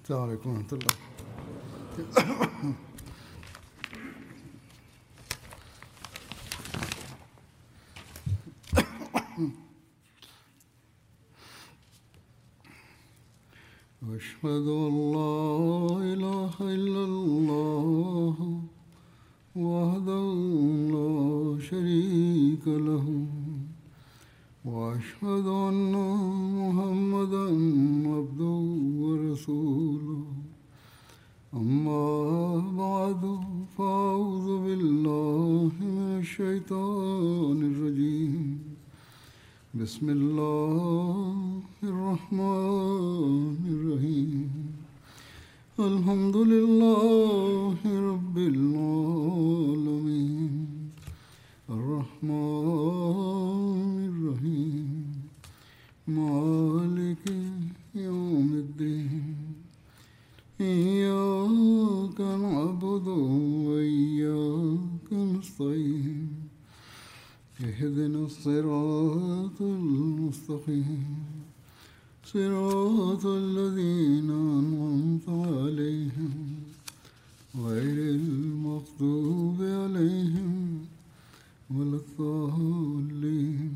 السلام عليكم ورحمة الله أشهد أن لا إله إلا الله وحده لا شريك له وأشهد أن محمدا عبده ورسوله أما بعد فأعوذ بالله من الشيطان الرجيم بسم الله الرحمن الرحيم الحمد لله رب العالمين الرحمن الرحيم مالك يوم الدين إياك نعبد وإياك نستعين اهدنا الصراط المستقيم صراط الذين أنعمت عليهم غير المغضوب عليهم ولا الضالين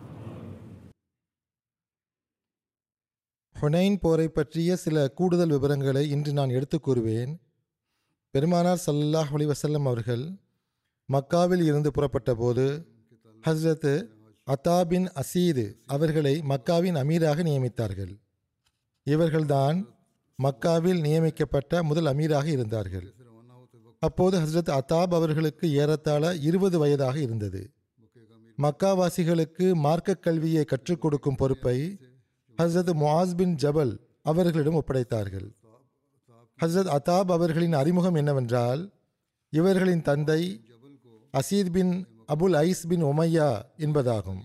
ஹுனைன் போரை பற்றிய சில கூடுதல் விவரங்களை இன்று நான் எடுத்துக் கூறுவேன் பெருமானார் ஸல்லல்லாஹு அலைஹி வஸல்லம் அவர்கள் மக்காவில் இருந்து புறப்பட்ட போது ஹஸ்ரத் அத்தா பின் அசீது அவர்களை மக்காவின் அமீராக நியமித்தார்கள் இவர்கள்தான் மக்காவில் நியமிக்கப்பட்ட முதல் அமீராக இருந்தார்கள் அப்போது ஹஸ்ரத் அத்தாப் அவர்களுக்கு ஏறத்தாழ இருபது வயதாக இருந்தது மக்காவாசிகளுக்கு மார்க்க கல்வியை கற்றுக் கொடுக்கும் பொறுப்பை ஹஸ்ரத் முஆஸ் பின் ஜபல் அவர்களிடம் ஒப்படைத்தார்கள் ஹஸ்ரத் அத்தாப் அவர்களின் அறிமுகம் என்னவென்றால் இவர்களின் தந்தை அசீத் பின் அபுல் ஐஸ் பின் உமையா என்பதாகும்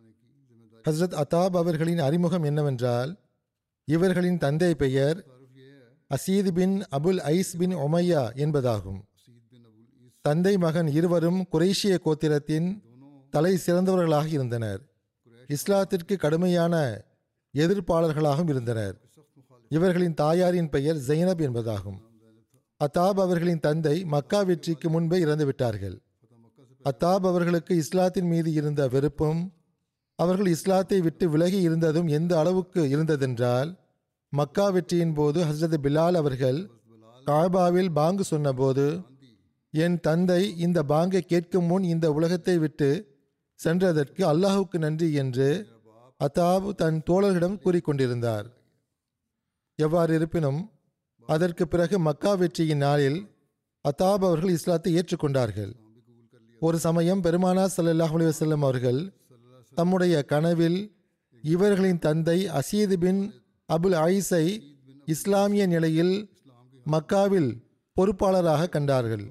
ஹஸ்ரத் அத்தாப் அவர்களின் அறிமுகம் என்னவென்றால் இவர்களின் தந்தை பெயர் அசீத் பின் அபுல் ஐஸ் பின் உமையா என்பதாகும் தந்தை மகன் இருவரும் குரேஷிய கோத்திரத்தின் தலை சிறந்தவர்களாக இருந்தனர் இஸ்லாத்திற்கு கடுமையான எதிர்ப்பாளர்களாகவும் இருந்தனர் இவர்களின் தாயாரின் பெயர் ஜெய்னப் என்பதாகும் அத்தாப் அவர்களின் தந்தை மக்கா வெற்றிக்கு முன்பே இறந்து விட்டார்கள் அத்தாப் அவர்களுக்கு இஸ்லாத்தின் மீது இருந்த வெறுப்பும் அவர்கள் இஸ்லாத்தை விட்டு விலகி இருந்ததும் எந்த அளவுக்கு இருந்ததென்றால் மக்கா வெற்றியின் போது ஹஸ்ரத் பிலால் அவர்கள் காபாவில் பாங்கு சொன்னபோது என் தந்தை இந்த பாங்கை கேட்கும் முன் இந்த உலகத்தை விட்டு சென்றதற்கு அல்லாஹுக்கு நன்றி என்று அத்தாப் தன் தோழர்களிடம் கூறிக்கொண்டிருந்தார் எவ்வாறு இருப்பினும் அதற்கு பிறகு மக்கா வெற்றியின் நாளில் அத்தாப் அவர்கள் இஸ்லாத்தை ஏற்றுக்கொண்டார்கள் ஒரு சமயம் பெருமானா ஸல்லல்லாஹு அலைஹி வஸல்லம் அவர்கள் தம்முடைய கனவில் இவர்களின் தந்தை அசீது பின் அபுல் ஐஸை இஸ்லாமிய நிலையில் மக்காவில் பொறுப்பாளராக கண்டார்கள்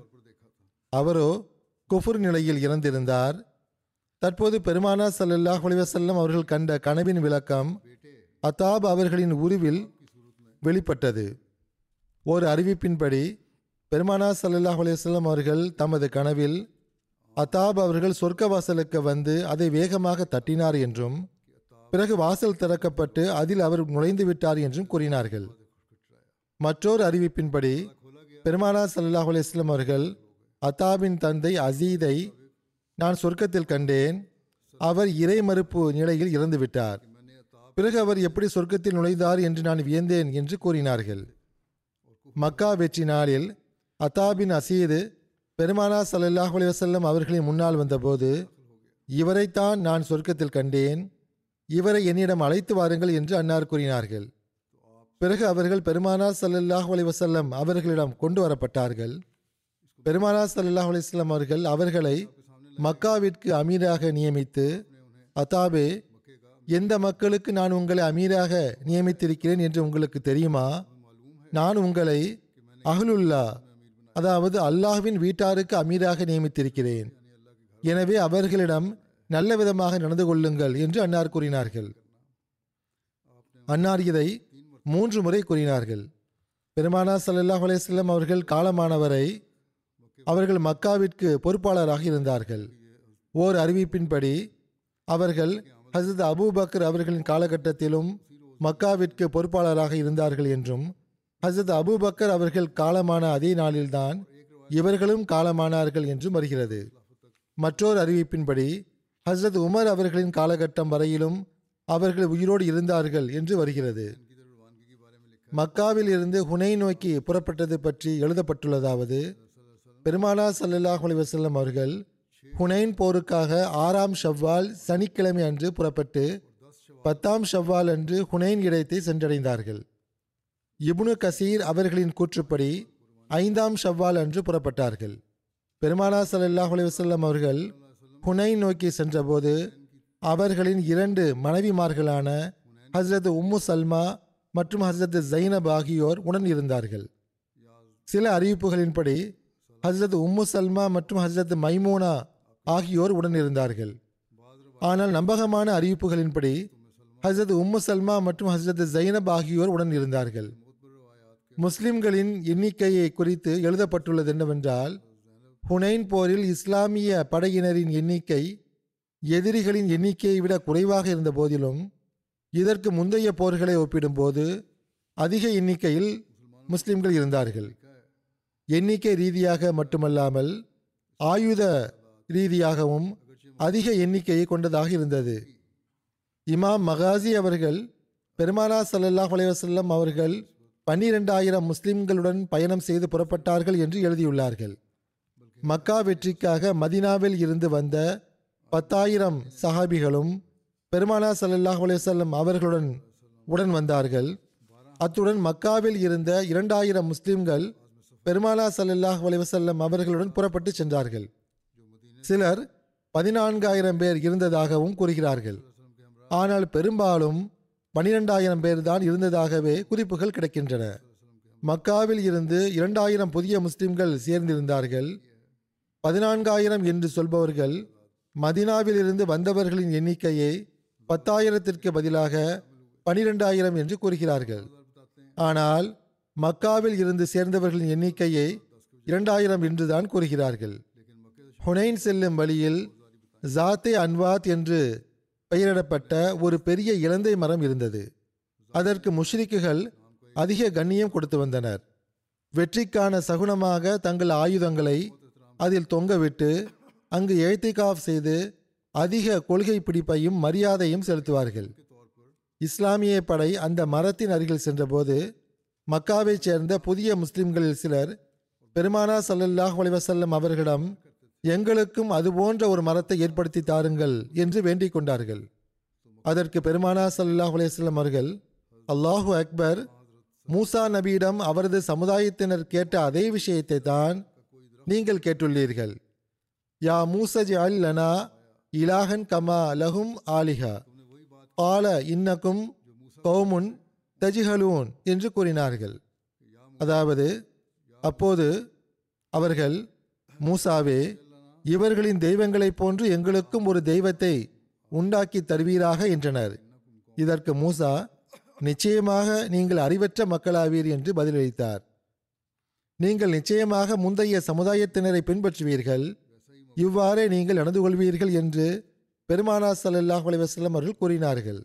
அவரோ குஃபுர் நிலையில் இறந்திருந்தார் தற்போது பெருமானா ஸல்லல்லாஹு அலைஹி வஸல்லம் அவர்கள் கண்ட கனவின் விளக்கம் அத்தாப் அவர்களின் உருவில் வெளிப்பட்டது ஒரு அறிவிப்பின்படி பெருமானா ஸல்லல்லாஹு அலைஹி வஸல்லம் அவர்கள் தமது கனவில் அத்தாப் அவர்கள் சொர்க்க வாசலுக்கு வந்து அதை வேகமாக தட்டினார் என்றும் பிறகு வாசல் திறக்கப்பட்டு அதில் அவர் நுழைந்து விட்டார் என்றும் கூறினார்கள் மற்றொரு அறிவிப்பின்படி பெருமானா ஸல்லல்லாஹு அலைஹி வஸல்லம் அவர்கள் அத்தாபின் தந்தை அசீதை நான் சொர்க்கத்தில் கண்டேன் அவர் இறை மறுப்பு நிலையில் இறந்து விட்டார் பிறகு அவர் எப்படி சொர்க்கத்தில் நுழைந்தார் என்று நான் வியந்தேன் என்று கூறினார்கள் மக்கா வெற்றி நாளில் அத்தாபின் அசீது பெருமானா ஸல்லல்லாஹு அலைஹி வஸல்லம் அவர்களின் முன்னால் வந்தபோது இவரைத்தான் நான் சொர்க்கத்தில் கண்டேன் இவரை என்னிடம் அழைத்து வாருங்கள் என்று அன்னார் கூறினார்கள் பிறகு அவர்கள் பெருமானா ஸல்லல்லாஹு அலைஹி வஸல்லம் அவர்களிடம் கொண்டு வரப்பட்டார்கள் பெருமானா ஸல்லல்லாஹு அலைஹி வஸல்லம் அவர்கள் அவர்களை மக்காவிற்கு அமீராக நியமித்து அத்தாபே எந்த மக்களுக்கு நான் உங்களை அமீராக நியமித்திருக்கிறேன் என்று உங்களுக்கு தெரியுமா நான் உங்களை அஹ்லுல்லா அதாவது அல்லாஹ்வின் வீட்டாருக்கு அமீராக நியமித்திருக்கிறேன் எனவே அவர்களிடம் நல்ல விதமாக நடந்து கொள்ளுங்கள் என்று அன்னார் கூறினார்கள் அன்னார் இதை மூன்று முறை கூறினார்கள் பெருமானா ஸல்லல்லாஹு அலைஹி வஸல்லம் அவர்கள் காலமானவரை அவர்கள் மக்காவிற்கு பொறுப்பாளராக இருந்தார்கள் ஓர் அறிவிப்பின்படி அவர்கள் ஹசரத் அபூபக்கர் அவர்களின் காலகட்டத்திலும் மக்காவிற்கு பொறுப்பாளராக இருந்தார்கள் என்றும் ஹசரத் அபூபக்கர் அவர்கள் காலமான அதே நாளில்தான் இவர்களும் காலமானார்கள் என்றும் வருகிறது மற்றொரு அறிவிப்பின்படி ஹசரத் உமர் அவர்களின் காலகட்டம் வரையிலும் அவர்கள் உயிரோடு இருந்தார்கள் என்று வருகிறது மக்காவில் இருந்து ஹுனை நோக்கி புறப்பட்டது பற்றி எழுதப்பட்டுள்ளதாவது பெருமானா சல்லல்லாஹ் அலைஹி வஸல்லம் அவர்கள் ஹுனைன் போருக்காக ஆறாம் ஷவ்வால் சனிக்கிழமை அன்று புறப்பட்டு பத்தாம் ஷவ்வால் அன்று ஹுனைன் இடத்தை சென்றடைந்தார்கள் இப்னு கசீர் அவர்களின் கூற்றுப்படி ஐந்தாம் ஷவ்வால் அன்று புறப்பட்டார்கள் பெருமானா ஸல்லல்லாஹு அலைஹி வஸல்லம் அவர்கள் ஹுனைன் நோக்கி சென்றபோது அவர்களின் இரண்டு மனைவிமார்களான ஹஸ்ரத் உம்மு சல்மா மற்றும் ஹஸ்ரத் ஜைனப் ஆகியோர் உடன் இருந்தார்கள் சில அறிவிப்புகளின்படி ஹஸ்ரத் உம்மு சல்மா மற்றும் ஹஸ்ரத் மைமூனா ஆகியோர் உடன் இருந்தார்கள் ஆனால் நம்பகமான அறிவிப்புகளின்படி ஹஸ்ரத் உம்மு சல்மா மற்றும் ஹஸ்ரத் ஜைனப் ஆகியோர் உடன் இருந்தார்கள் முஸ்லிம்களின் எண்ணிக்கையை குறித்து எழுதப்பட்டுள்ளது என்னவென்றால் ஹுனைன் போரில் இஸ்லாமிய படையினரின் எண்ணிக்கை எதிரிகளின் எண்ணிக்கையை விட குறைவாக இருந்த போதிலும் இதற்கு முந்தைய போர்களை ஒப்பிடும்போது அதிக எண்ணிக்கையில் முஸ்லிம்கள் இருந்தார்கள் எண்ணிக்கை ரீதியாக மட்டுமல்லாமல் ஆயுத ரீதியாகவும் அதிக எண்ணிக்கையை கொண்டதாக இருந்தது இமாம் மகாசி அவர்கள் பெருமானா ஸல்லல்லாஹு அலைஹி வஸல்லம் அவர்கள் பன்னிரெண்டாயிரம் முஸ்லிம்களுடன் பயணம் செய்து புறப்பட்டார்கள் என்று எழுதியுள்ளார்கள் மக்கா வெற்றிக்காக மதினாவில் இருந்து வந்த பத்தாயிரம் சஹாபிகளும் பெருமானா ஸல்லல்லாஹு அலைஹி வஸல்லம் அவர்களுடன் உடன் வந்தார்கள் அத்துடன் மக்காவில் இருந்த இரண்டாயிரம் முஸ்லிம்கள் பெருமானா ஸல்லல்லாஹு அலைஹி வஸல்லம் அவர்களுடன் புறப்பட்டு சென்றார்கள் சிலர் பதினான்காயிரம் பேர் இருந்ததாகவும் கூறுகிறார்கள் ஆனால் பெரும்பாலும் பனிரெண்டாயிரம் பேர் தான் இருந்ததாகவே குறிப்புகள் கிடைக்கின்றன மக்காவில் இருந்து இரண்டாயிரம் புதிய முஸ்லிம்கள் சேர்ந்திருந்தார்கள் பதினான்காயிரம் என்று சொல்பவர்கள் மதினாவில் இருந்து வந்தவர்களின் எண்ணிக்கையை பத்தாயிரத்திற்கு பதிலாக பனிரெண்டாயிரம் என்று கூறுகிறார்கள் ஆனால் மக்காவில் இருந்து சேர்ந்தவர்களின் எண்ணிக்கையை இரண்டாயிரம் என்றுதான் கூறுகிறார்கள் ஹுனைன் செல்லும் வழியில் ஜாத்தே அன்வாத் என்று பெயரிடப்பட்ட ஒரு பெரிய இலந்தை மரம் இருந்தது அதற்கு முஷ்ரிக்குகள் அதிக கண்ணியம் கொடுத்து வந்தனர் வெற்றிக்கான சகுனமாக தங்கள் ஆயுதங்களை அதில் தொங்கவிட்டு அங்கு எழுத்திகாஃப் செய்து அதிக கொள்கை பிடிப்பையும் மரியாதையும் செலுத்துவார்கள் இஸ்லாமிய படை அந்த மரத்தின் அருகில் சென்றபோது மக்காவைச் சேர்ந்த புதிய முஸ்லிம்களில் சிலர் பெருமானா ஸல்லல்லாஹு அலைஹி வஸல்லம் அவர்களிடம் எங்களுக்கும் அதுபோன்ற ஒரு மரத்தை ஏற்படுத்தி தாருங்கள் என்று வேண்டிக் கொண்டார்கள் அதற்கு பெருமானா ஸல்லல்லாஹு அலைஹி வஸல்லம் அவர்கள் அல்லாஹு அக்பர் மூசா நபியிடம் அவரது சமுதாயத்தினர் கேட்ட அதே விஷயத்தை தான் நீங்கள் கேட்டுள்ளீர்கள் யா மூசஜ் அல் லனா இலாஹன் கமா லஹும் ஆலிஹா பால இன்னக்கும் கௌமுன் தஜிஹலூன் என்று கூறினார்கள் அதாவது அப்போது அவர்கள் மூசாவே இவர்களின் தெய்வங்களைப் போன்று எங்களுக்கும் ஒரு தெய்வத்தை உண்டாக்கி தருவீராக என்றனர் இதற்கு மூசா நிச்சயமாக நீங்கள் அறிவற்ற மக்களாவீர் என்று பதிலளித்தார் நீங்கள் நிச்சயமாக முந்தைய சமுதாயத்தினரை பின்பற்றுவீர்கள் இவ்வாறே நீங்கள் நடந்து கொள்வீர்கள் என்று பெருமானா ஸல்லல்லாஹு அலைஹி வஸல்லம் அவர்கள் கூறினார்கள்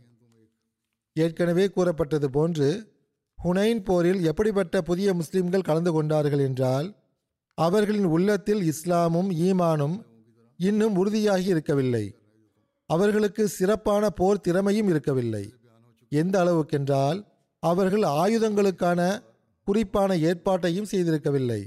ஏற்கனவே கூறப்பட்டது போன்று ஹுனைன் போரில் எப்படிப்பட்ட புதிய முஸ்லிம்கள் கலந்து கொண்டார்கள் என்றால் அவர்களின் உள்ளத்தில் இஸ்லாமும் ஈமானும் இன்னும் உறுதியாகி இருக்கவில்லை அவர்களுக்கு சிறப்பான போர் திறமையும் இருக்கவில்லை எந்த அளவுக்கென்றால் அவர்கள் ஆயுதங்களுக்கான குறிப்பான ஏற்பாட்டையும் செய்திருக்கவில்லை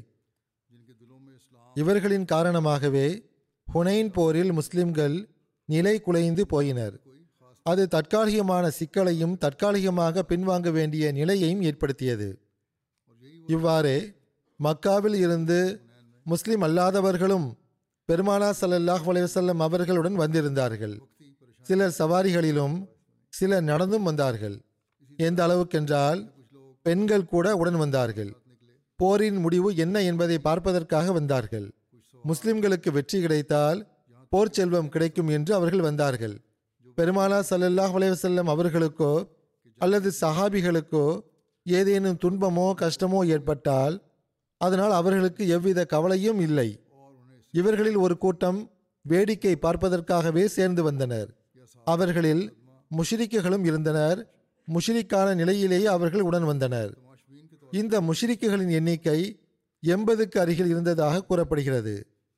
இவர்களின் காரணமாகவே ஹுனைன் போரில் முஸ்லிம்கள் நிலை குலைந்து போயினர் அது தற்காலிகமான சிக்கலையும் தற்காலிகமாக பின்வாங்க வேண்டிய நிலையையும் ஏற்படுத்தியது இவ்வாறே மக்காவில் இருந்து முஸ்லிம் அல்லாதவர்களும் பெருமானா ஸல்லல்லாஹு அலைஹி வஸல்லம் அவர்களுடன் வந்திருந்தார்கள் சிலர் சவாரிகளிலும் சிலர் நடந்தும் வந்தார்கள் எந்த அளவுக்கென்றால் பெண்கள் கூட உடன் வந்தார்கள் போரின் முடிவு என்ன என்பதை பார்ப்பதற்காக வந்தார்கள் முஸ்லிம்களுக்கு வெற்றி கிடைத்தால் போர் செல்வம் கிடைக்கும் என்று அவர்கள் வந்தார்கள் பெருமானா ஸல்லல்லாஹு அலைஹி வஸல்லம் அவர்களுக்கோ அல்லது சஹாபிகளுக்கோ ஏதேனும் துன்பமோ கஷ்டமோ ஏற்பட்டால் அதனால் அவர்களுக்கு எவ்வித கவலையும் இல்லை இவர்களில் ஒரு கூட்டம் வேடிக்கை பார்ப்பதற்காகவே சேர்ந்து வந்தனர் அவர்களில் முஷ்ரிக்குகளும் இருந்தனர் முஷ்ரிக்கான நிலையிலேயே அவர்கள் உடன் வந்தனர் இந்த முஷ்ரிக்குகளின் எண்ணிக்கை எண்பதுக்கு அருகில் இருந்ததாக கூறப்படுகிறது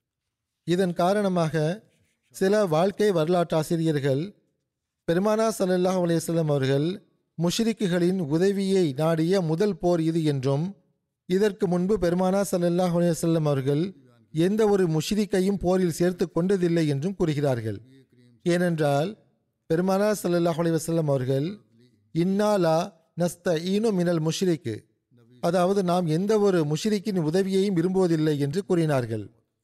இதன் காரணமாக சில வாழ்க்கை வரலாற்றாசிரியர்கள் பெருமானா ஸல்லல்லாஹு அலைஹி வஸல்லம் அவர்கள் முஷ்ரிக்குகளின் உதவியை நாடிய முதல் போர் இது என்றும் இதற்கு முன்பு பெருமானா ஸல்லல்லாஹு அலைஹி வஸல்லம் அவர்கள் எந்த ஒரு முஷ்ரிக்கையும் போரில் சேர்த்து கொண்டதில்லை என்றும் கூறுகிறார்கள் ஏனென்றால் பெருமானா ஸல்லல்லாஹு அலைஹி வஸல்லம் அவர்கள் இன்னாலா நஸ்த ஈனு மினல் முஷ்ரிக்கு அதாவது நாம் எந்த ஒரு முஷ்ரிக்கின் உதவியையும் விரும்புவதில்லை என்று கூறினார்கள்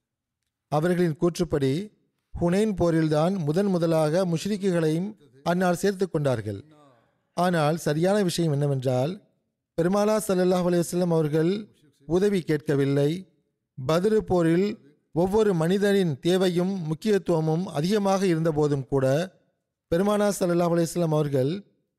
அவர்களின் கூற்றுப்படி ஹுனைன் போரில்தான் முதன் முதலாக முஷ்ரிக்குகளையும் அன்னார் சேர்த்து கொண்டார்கள் ஆனால் சரியான விஷயம் என்னவென்றால் பெருமானா ஸல்லல்லாஹு அலைஹி வஸல்லம் அவர்கள் உதவி கேட்கவில்லை பத்ரு போரில் ஒவ்வொரு மனிதனின் தேவையும் முக்கியத்துவமும் அதிகமாக இருந்தபோதும் கூட பெருமானா ஸல்லல்லாஹு அலைஹி வஸல்லம் அவர்கள்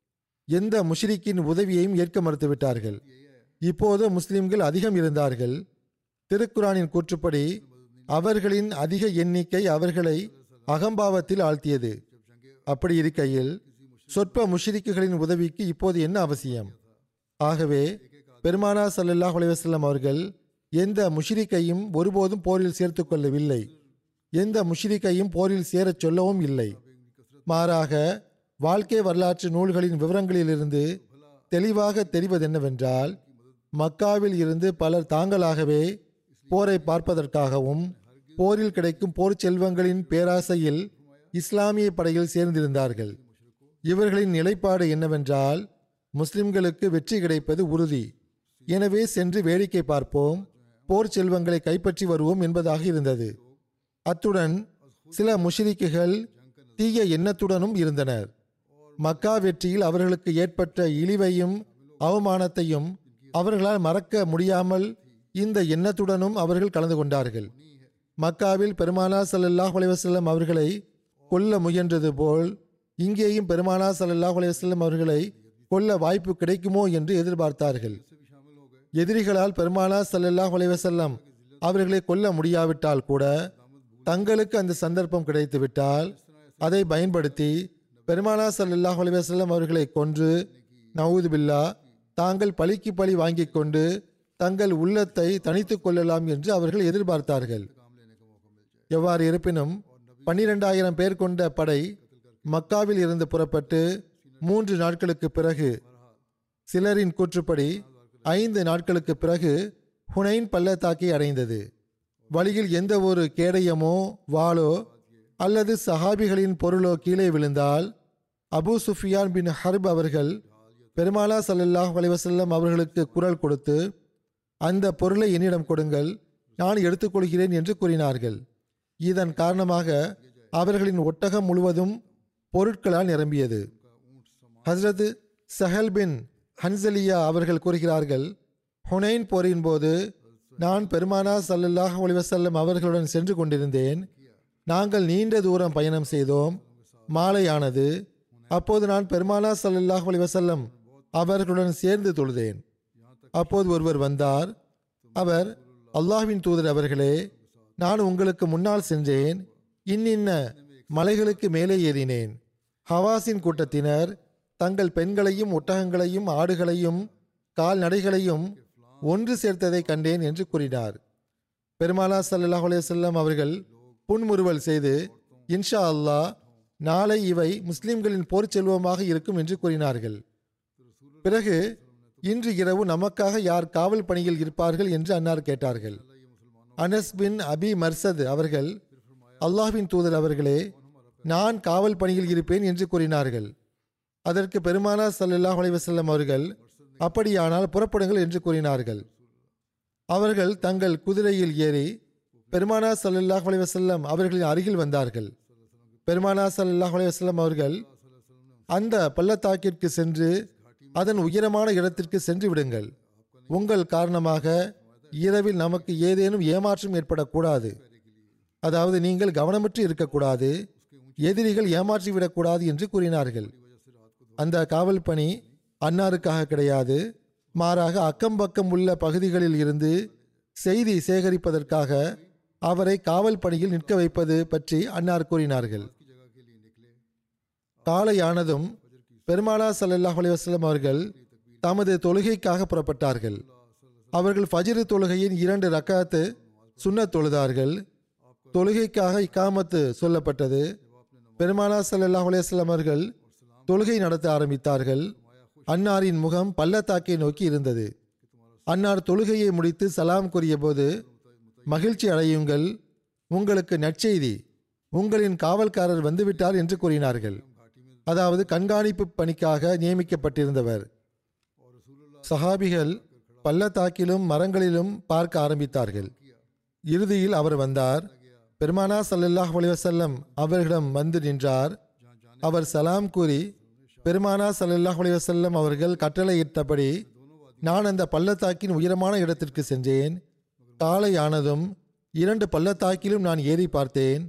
எந்த முஷ்ரிக்கின் உதவியையும் ஏற்க மறுத்துவிட்டார்கள் இப்போது முஸ்லிம்கள் அதிகம் இருந்தார்கள் திருக்குரானின் கூற்றுப்படி அவர்களின் அதிக எண்ணிக்கை அவர்களை அகம்பாவத்தில் ஆழ்த்தியது அப்படி இருக்கையில் சொற்ப முஷ்ரிக்குகளின் உதவிக்கு இப்போது என்ன அவசியம் ஆகவே பெருமானா ஸல்லல்லாஹு அலைஹி வஸல்லம் அவர்கள் எந்த முஷ்ரிக்கையும் ஒருபோதும் போரில் சேர்த்து கொள்ளவில்லை எந்த முஷ்ரிக்கையும் போரில் சேரச் சொல்லவும் இல்லை மாறாக வாழ்க்கை வரலாற்று நூல்களின் விவரங்களிலிருந்து தெளிவாக தெரிவதென்னவென்றால் மக்காவில் இருந்து பலர் தாங்களாகவே போரை பார்ப்பதற்காகவும் போரில் கிடைக்கும் போர் செல்வங்களின் பேராசையில் இஸ்லாமிய படையில் சேர்ந்திருந்தார்கள் இவர்களின் நிலைப்பாடு என்னவென்றால் முஸ்லிம்களுக்கு வெற்றி கிடைப்பது உறுதி எனவே சென்று வேடிக்கை பார்ப்போம் போர் செல்வங்களை கைப்பற்றி வருவோம் என்பதாக இருந்தது அத்துடன் சில முஷ்ரிக்குகள் தீய எண்ணத்துடனும் இருந்தனர் மக்கா வெற்றியில் அவர்களுக்கு ஏற்பட்ட இழிவையும் அவமானத்தையும் அவர்களால் மறக்க முடியாமல் இந்த எண்ணத்துடனும் அவர்கள் கலந்து கொண்டார்கள் மக்காவில் பெருமானா ஸல்லல்லாஹு அலைஹி வஸல்லம் அவர்களை கொல்ல முயன்றது போல் இங்கேயும் பெருமானா ஸல்லல்லாஹு அலைஹி வஸல்லம் அவர்களை கொல்ல வாய்ப்பு கிடைக்குமோ என்று எதிர்பார்த்தார்கள் எதிரிகளால் பெருமானா ஸல்லல்லாஹு அலைஹி வஸல்லம் அவர்களை கொல்ல முடியாவிட்டால் கூட தங்களுக்கு அந்த சந்தர்ப்பம் கிடைத்துவிட்டால் அதை பயன்படுத்தி பெருமானா ஸல்லல்லாஹு அலைஹி வஸல்லம் அவர்களை கொன்று நவூது பில்லா தாங்கள் பழிக்கு பழி வாங்கிக் கொண்டு தங்கள் உள்ளத்தை தனித்துக் கொள்ளலாம் என்று அவர்கள் எதிர்பார்த்தார்கள் எவ்வாறு இருப்பினும் பன்னிரெண்டாயிரம் பேர் கொண்ட படை மக்காவில் இருந்து புறப்பட்டு மூன்று நாட்களுக்கு பிறகு சிலரின் கூற்றுப்படி ஐந்து நாட்களுக்கு பிறகு ஹுனைன் பள்ளத்தாக்கை அடைந்தது வழியில் எந்த ஒரு கேடயமோ வாளோ அல்லது சஹாபிகளின் பொருளோ கீழே விழுந்தால் அபூ சுஃபியான் பின் ஹர்ப் அவர்கள் பெருமாளா ஸல்லல்லாஹு அலைஹி வஸல்லம் அவர்களுக்கு குரல் கொடுத்து அந்த பொருளை என்னிடம் கொடுங்கள் நான் எடுத்துக்கொள்கிறேன் என்று கூறினார்கள் இதன் காரணமாக அவர்களின் ஒட்டகம் முழுவதும் பொருட்களால் நிரம்பியது ஹஸ்ரத் சஹல் பின் ஹன்சலியா அவர்கள் கூறுகிறார்கள் ஹுனைன் போரின் போது நான் பெருமானா ஸல்லல்லாஹு அலைஹி வஸல்லம் அவர்களுடன் சென்று கொண்டிருந்தேன் நாங்கள் நீண்ட தூரம் பயணம் செய்தோம் மாலையானது அப்போது நான் பெருமானா ஸல்லல்லாஹு அலைஹி வஸல்லம் அவர்களுடன் சேர்ந்து தொழுதேன் அப்போது ஒருவர் வந்தார் அவர் அல்லாஹ்வின் தூதர் அவர்களே நான் உங்களுக்கு முன்னால் சென்றேன் இன்னின்ன மலைகளுக்கு மேலே ஏறினேன் ஹவாஸின் கூட்டத்தினர் தங்கள் பெண்களையும் ஒட்டகங்களையும் ஆடுகளையும் கால்நடைகளையும் ஒன்று சேர்த்ததை கண்டேன் என்று கூறினார் பெருமாளா ஸல்லல்லாஹு அலைஹி வஸல்லம் அவர்கள் புன்முறுவல் செய்து இன்ஷா அல்லாஹ் நாளை இவை முஸ்லிம்களின் போர் செல்வமாக இருக்கும் என்று கூறினார்கள் பிறகு இன்று இரவு நமக்காக யார் காவல் பணியில் இருப்பார்கள் என்று அன்னார் கேட்டார்கள் அனஸ் பின் அபி மர்சத் அவர்கள் அல்லாஹ்வின் தூதர் அவர்களே நான் காவல் பணியில் இருப்பேன் என்று கூறினார்கள் அதற்கு பெருமானா ஸல்லல்லாஹு அலைஹி வஸல்லம் அவர்கள் அப்படியானால் புறப்படுங்கள் என்று கூறினார்கள் அவர்கள் தங்கள் குதிரையில் ஏறி பெருமானா ஸல்லல்லாஹு அலைஹி வஸல்லம் அவர்களின் அருகில் வந்தார்கள் பெருமானா ஸல்லல்லாஹு அலைஹி வஸல்லம் அவர்கள் அந்த பள்ளத்தாக்கிற்கு சென்று அதன் உயரமான இடத்திற்கு சென்று விடுங்கள் உங்கள் காரணமாக இரவில் நமக்கு ஏதேனும் ஏமாற்றம் ஏற்படக்கூடாது அதாவது நீங்கள் கவனமற்று இருக்கக்கூடாது எதிரிகள் ஏமாற்றி விடக்கூடாது என்று கூறினார்கள் அந்த காவல் பணி அன்னாருக்காக கிடையாது மாறாக அக்கம் பக்கம் உள்ள பகுதிகளில் இருந்து செய்தி சேகரிப்பதற்காக அவரை காவல் பணியில் நிற்க வைப்பது பற்றி அன்னார் கூறினார்கள் காலையானதும் பெருமானா ஸல்லல்லாஹு அலைஹி வஸல்லம் அவர்கள் தமது தொழுகைக்காக புறப்பட்டார்கள் அவர்கள் ஃபஜ்ரு தொழுகையின் இரண்டு ரக்காத்து சுன்னத் தொழுதார்கள் தொழுகைக்காக இக்காமத்து சொல்லப்பட்டது பெருமானா ஸல்லல்லாஹு அலைஹி வஸல்லம் அவர்கள் தொழுகை நடத்த ஆரம்பித்தார்கள் அன்னாரின் முகம் பள்ளத்தாக்கை நோக்கி இருந்தது அன்னார் தொழுகையை முடித்து சலாம் கூறியபோது மகிழ்ச்சி அடையுங்கள் உங்களுக்கு நற்செய்தி உங்களின் காவல்காரர் வந்துவிட்டார் என்று கூறினார்கள் அதாவது கண்காணிப்பு பணிக்காக நியமிக்கப்பட்டிருந்தவர் சஹாபிகள் பள்ளத்தாக்கிலும் மரங்களிலும் பார்க்க ஆரம்பித்தார்கள் இறுதியில் அவர் வந்தார் பெருமானா ஸல்லல்லாஹு அலைஹி வஸல்லம் அவர்களிடம் வந்து நின்றார் அவர் சலாம் கூறி பெருமானா ஸல்லல்லாஹு அலைஹி வஸல்லம் அவர்கள் கட்டளையிட்டபடி நான் அந்த பள்ளத்தாக்கின் உயரமான இடத்திற்கு சென்றேன் காலை ஆனதும் இரண்டு பள்ளத்தாக்கிலும் நான் ஏறி பார்த்தேன்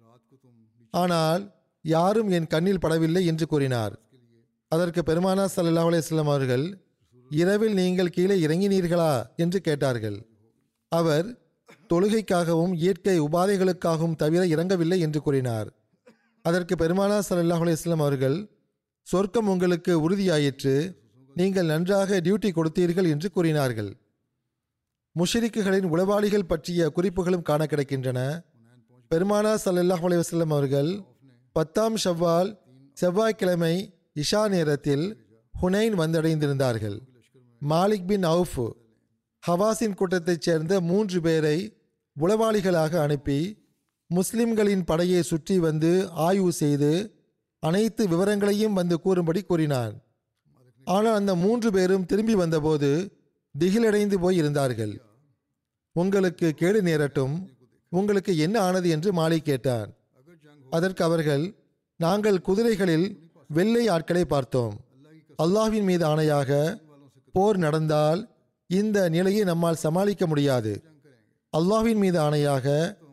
ஆனால் யாரும் என் கண்ணில் படவில்லை என்று கூறினார் அதற்கு பெருமானா ஸல்லல்லாஹு அலைஹி வஸல்லம் அவர்கள் இரவில் நீங்கள் கீழே இறங்கினீர்களா என்று கேட்டார்கள் அவர் தொழுகைக்காகவும் இயற்கை உபாதைகளுக்காகவும் தவிர இறங்கவில்லை என்று கூறினார் அதற்கு பெருமானா ஸல்லல்லாஹு அலைஹி வஸல்லம் அவர்கள் சொர்க்கம் உங்களுக்கு உறுதியாயிற்று நீங்கள் நன்றாக டியூட்டி கொடுத்தீர்கள் என்று கூறினார்கள் முஷரிக்குகளின் உளவாளிகள் பற்றிய குறிப்புகளும் காண கிடைக்கின்றன பெருமானா ஸல்லல்லாஹு அலைஹி வஸல்லம் அவர்கள் பத்தாம் ஷவ்வால் செவ்வாய்க்கிழமை இஷா நேரத்தில் ஹுனைன் வந்தடைந்திருந்தார்கள் மாலிக் பின் அவுஃப் ஹவாஸின் கூட்டத்தைச் சேர்ந்த மூன்று பேரை உளவாளிகளாக அனுப்பி முஸ்லிம்களின் படையை சுற்றி வந்து ஆய்வு செய்து அனைத்து விவரங்களையும் வந்து கூறும்படி கூறினான் ஆனால் அந்த மூன்று பேரும் திரும்பி வந்தபோது திகிலடைந்து போய் இருந்தார்கள் உங்களுக்கு கேடு நேரட்டும் உங்களுக்கு என்ன ஆனது என்று மாலி கேட்டான் அதற்கு அவர்கள் நாங்கள் குதிரைகளில் வெள்ளை ஆட்களை பார்த்தோம் அல்லாஹ்வின் மீது ஆணையாக போர் நடந்தால் இந்த நிலையை நம்மால் சமாளிக்க முடியாது அல்லாஹ்வின் மீது ஆணையாக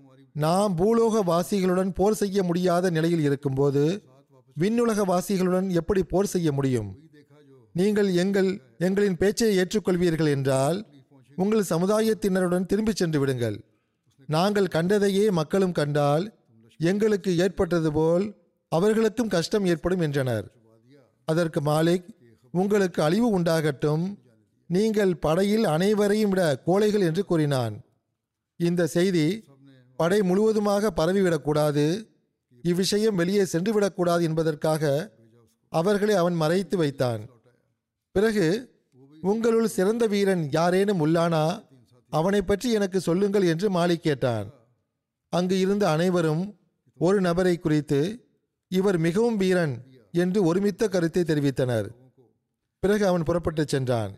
நாம் பூலோக வாசிகளுடன் போர் செய்ய முடியாத நிலையில் இருக்கும்போது விண்ணுலக வாசிகளுடன் எப்படி போர் செய்ய முடியும் நீங்கள் எங்கள் எங்களின் பேச்சை ஏற்றுக்கொள்வீர்கள் என்றால் உங்கள் சமுதாயத்தினருடன் திரும்பிச் சென்று விடுங்கள் நாங்கள் கண்டதையே மக்களும் கண்டால் எங்களுக்கு ஏற்பட்டது போல் அவர்களுக்கும் கஷ்டம் ஏற்படும் என்றனர் அதற்கு மாலிக் உங்களுக்கு அழிவு உண்டாகட்டும் நீங்கள் படையில் அனைவரையும் விட கோழைகள் என்று கூறினான் இந்த செய்தி படை முழுவதுமாக பரவிவிடக்கூடாது இவ்விஷயம் வெளியே சென்று விடக்கூடாது என்பதற்காக அவர்களை அவன் மறைத்து வைத்தான் பிறகு உங்களுள் சிறந்த வீரன் யாரேனும் உள்ளானா அவனை பற்றி எனக்கு சொல்லுங்கள் என்று மாலிக் கேட்டான் அங்கு இருந்த அனைவரும் ஒரு நபரை குறித்து இவர் மிகவும் வீரன் என்று ஒருமித்த கருத்தை தெரிவித்தனர் பிறகு அவன் புறப்பட்டுச் சென்றான்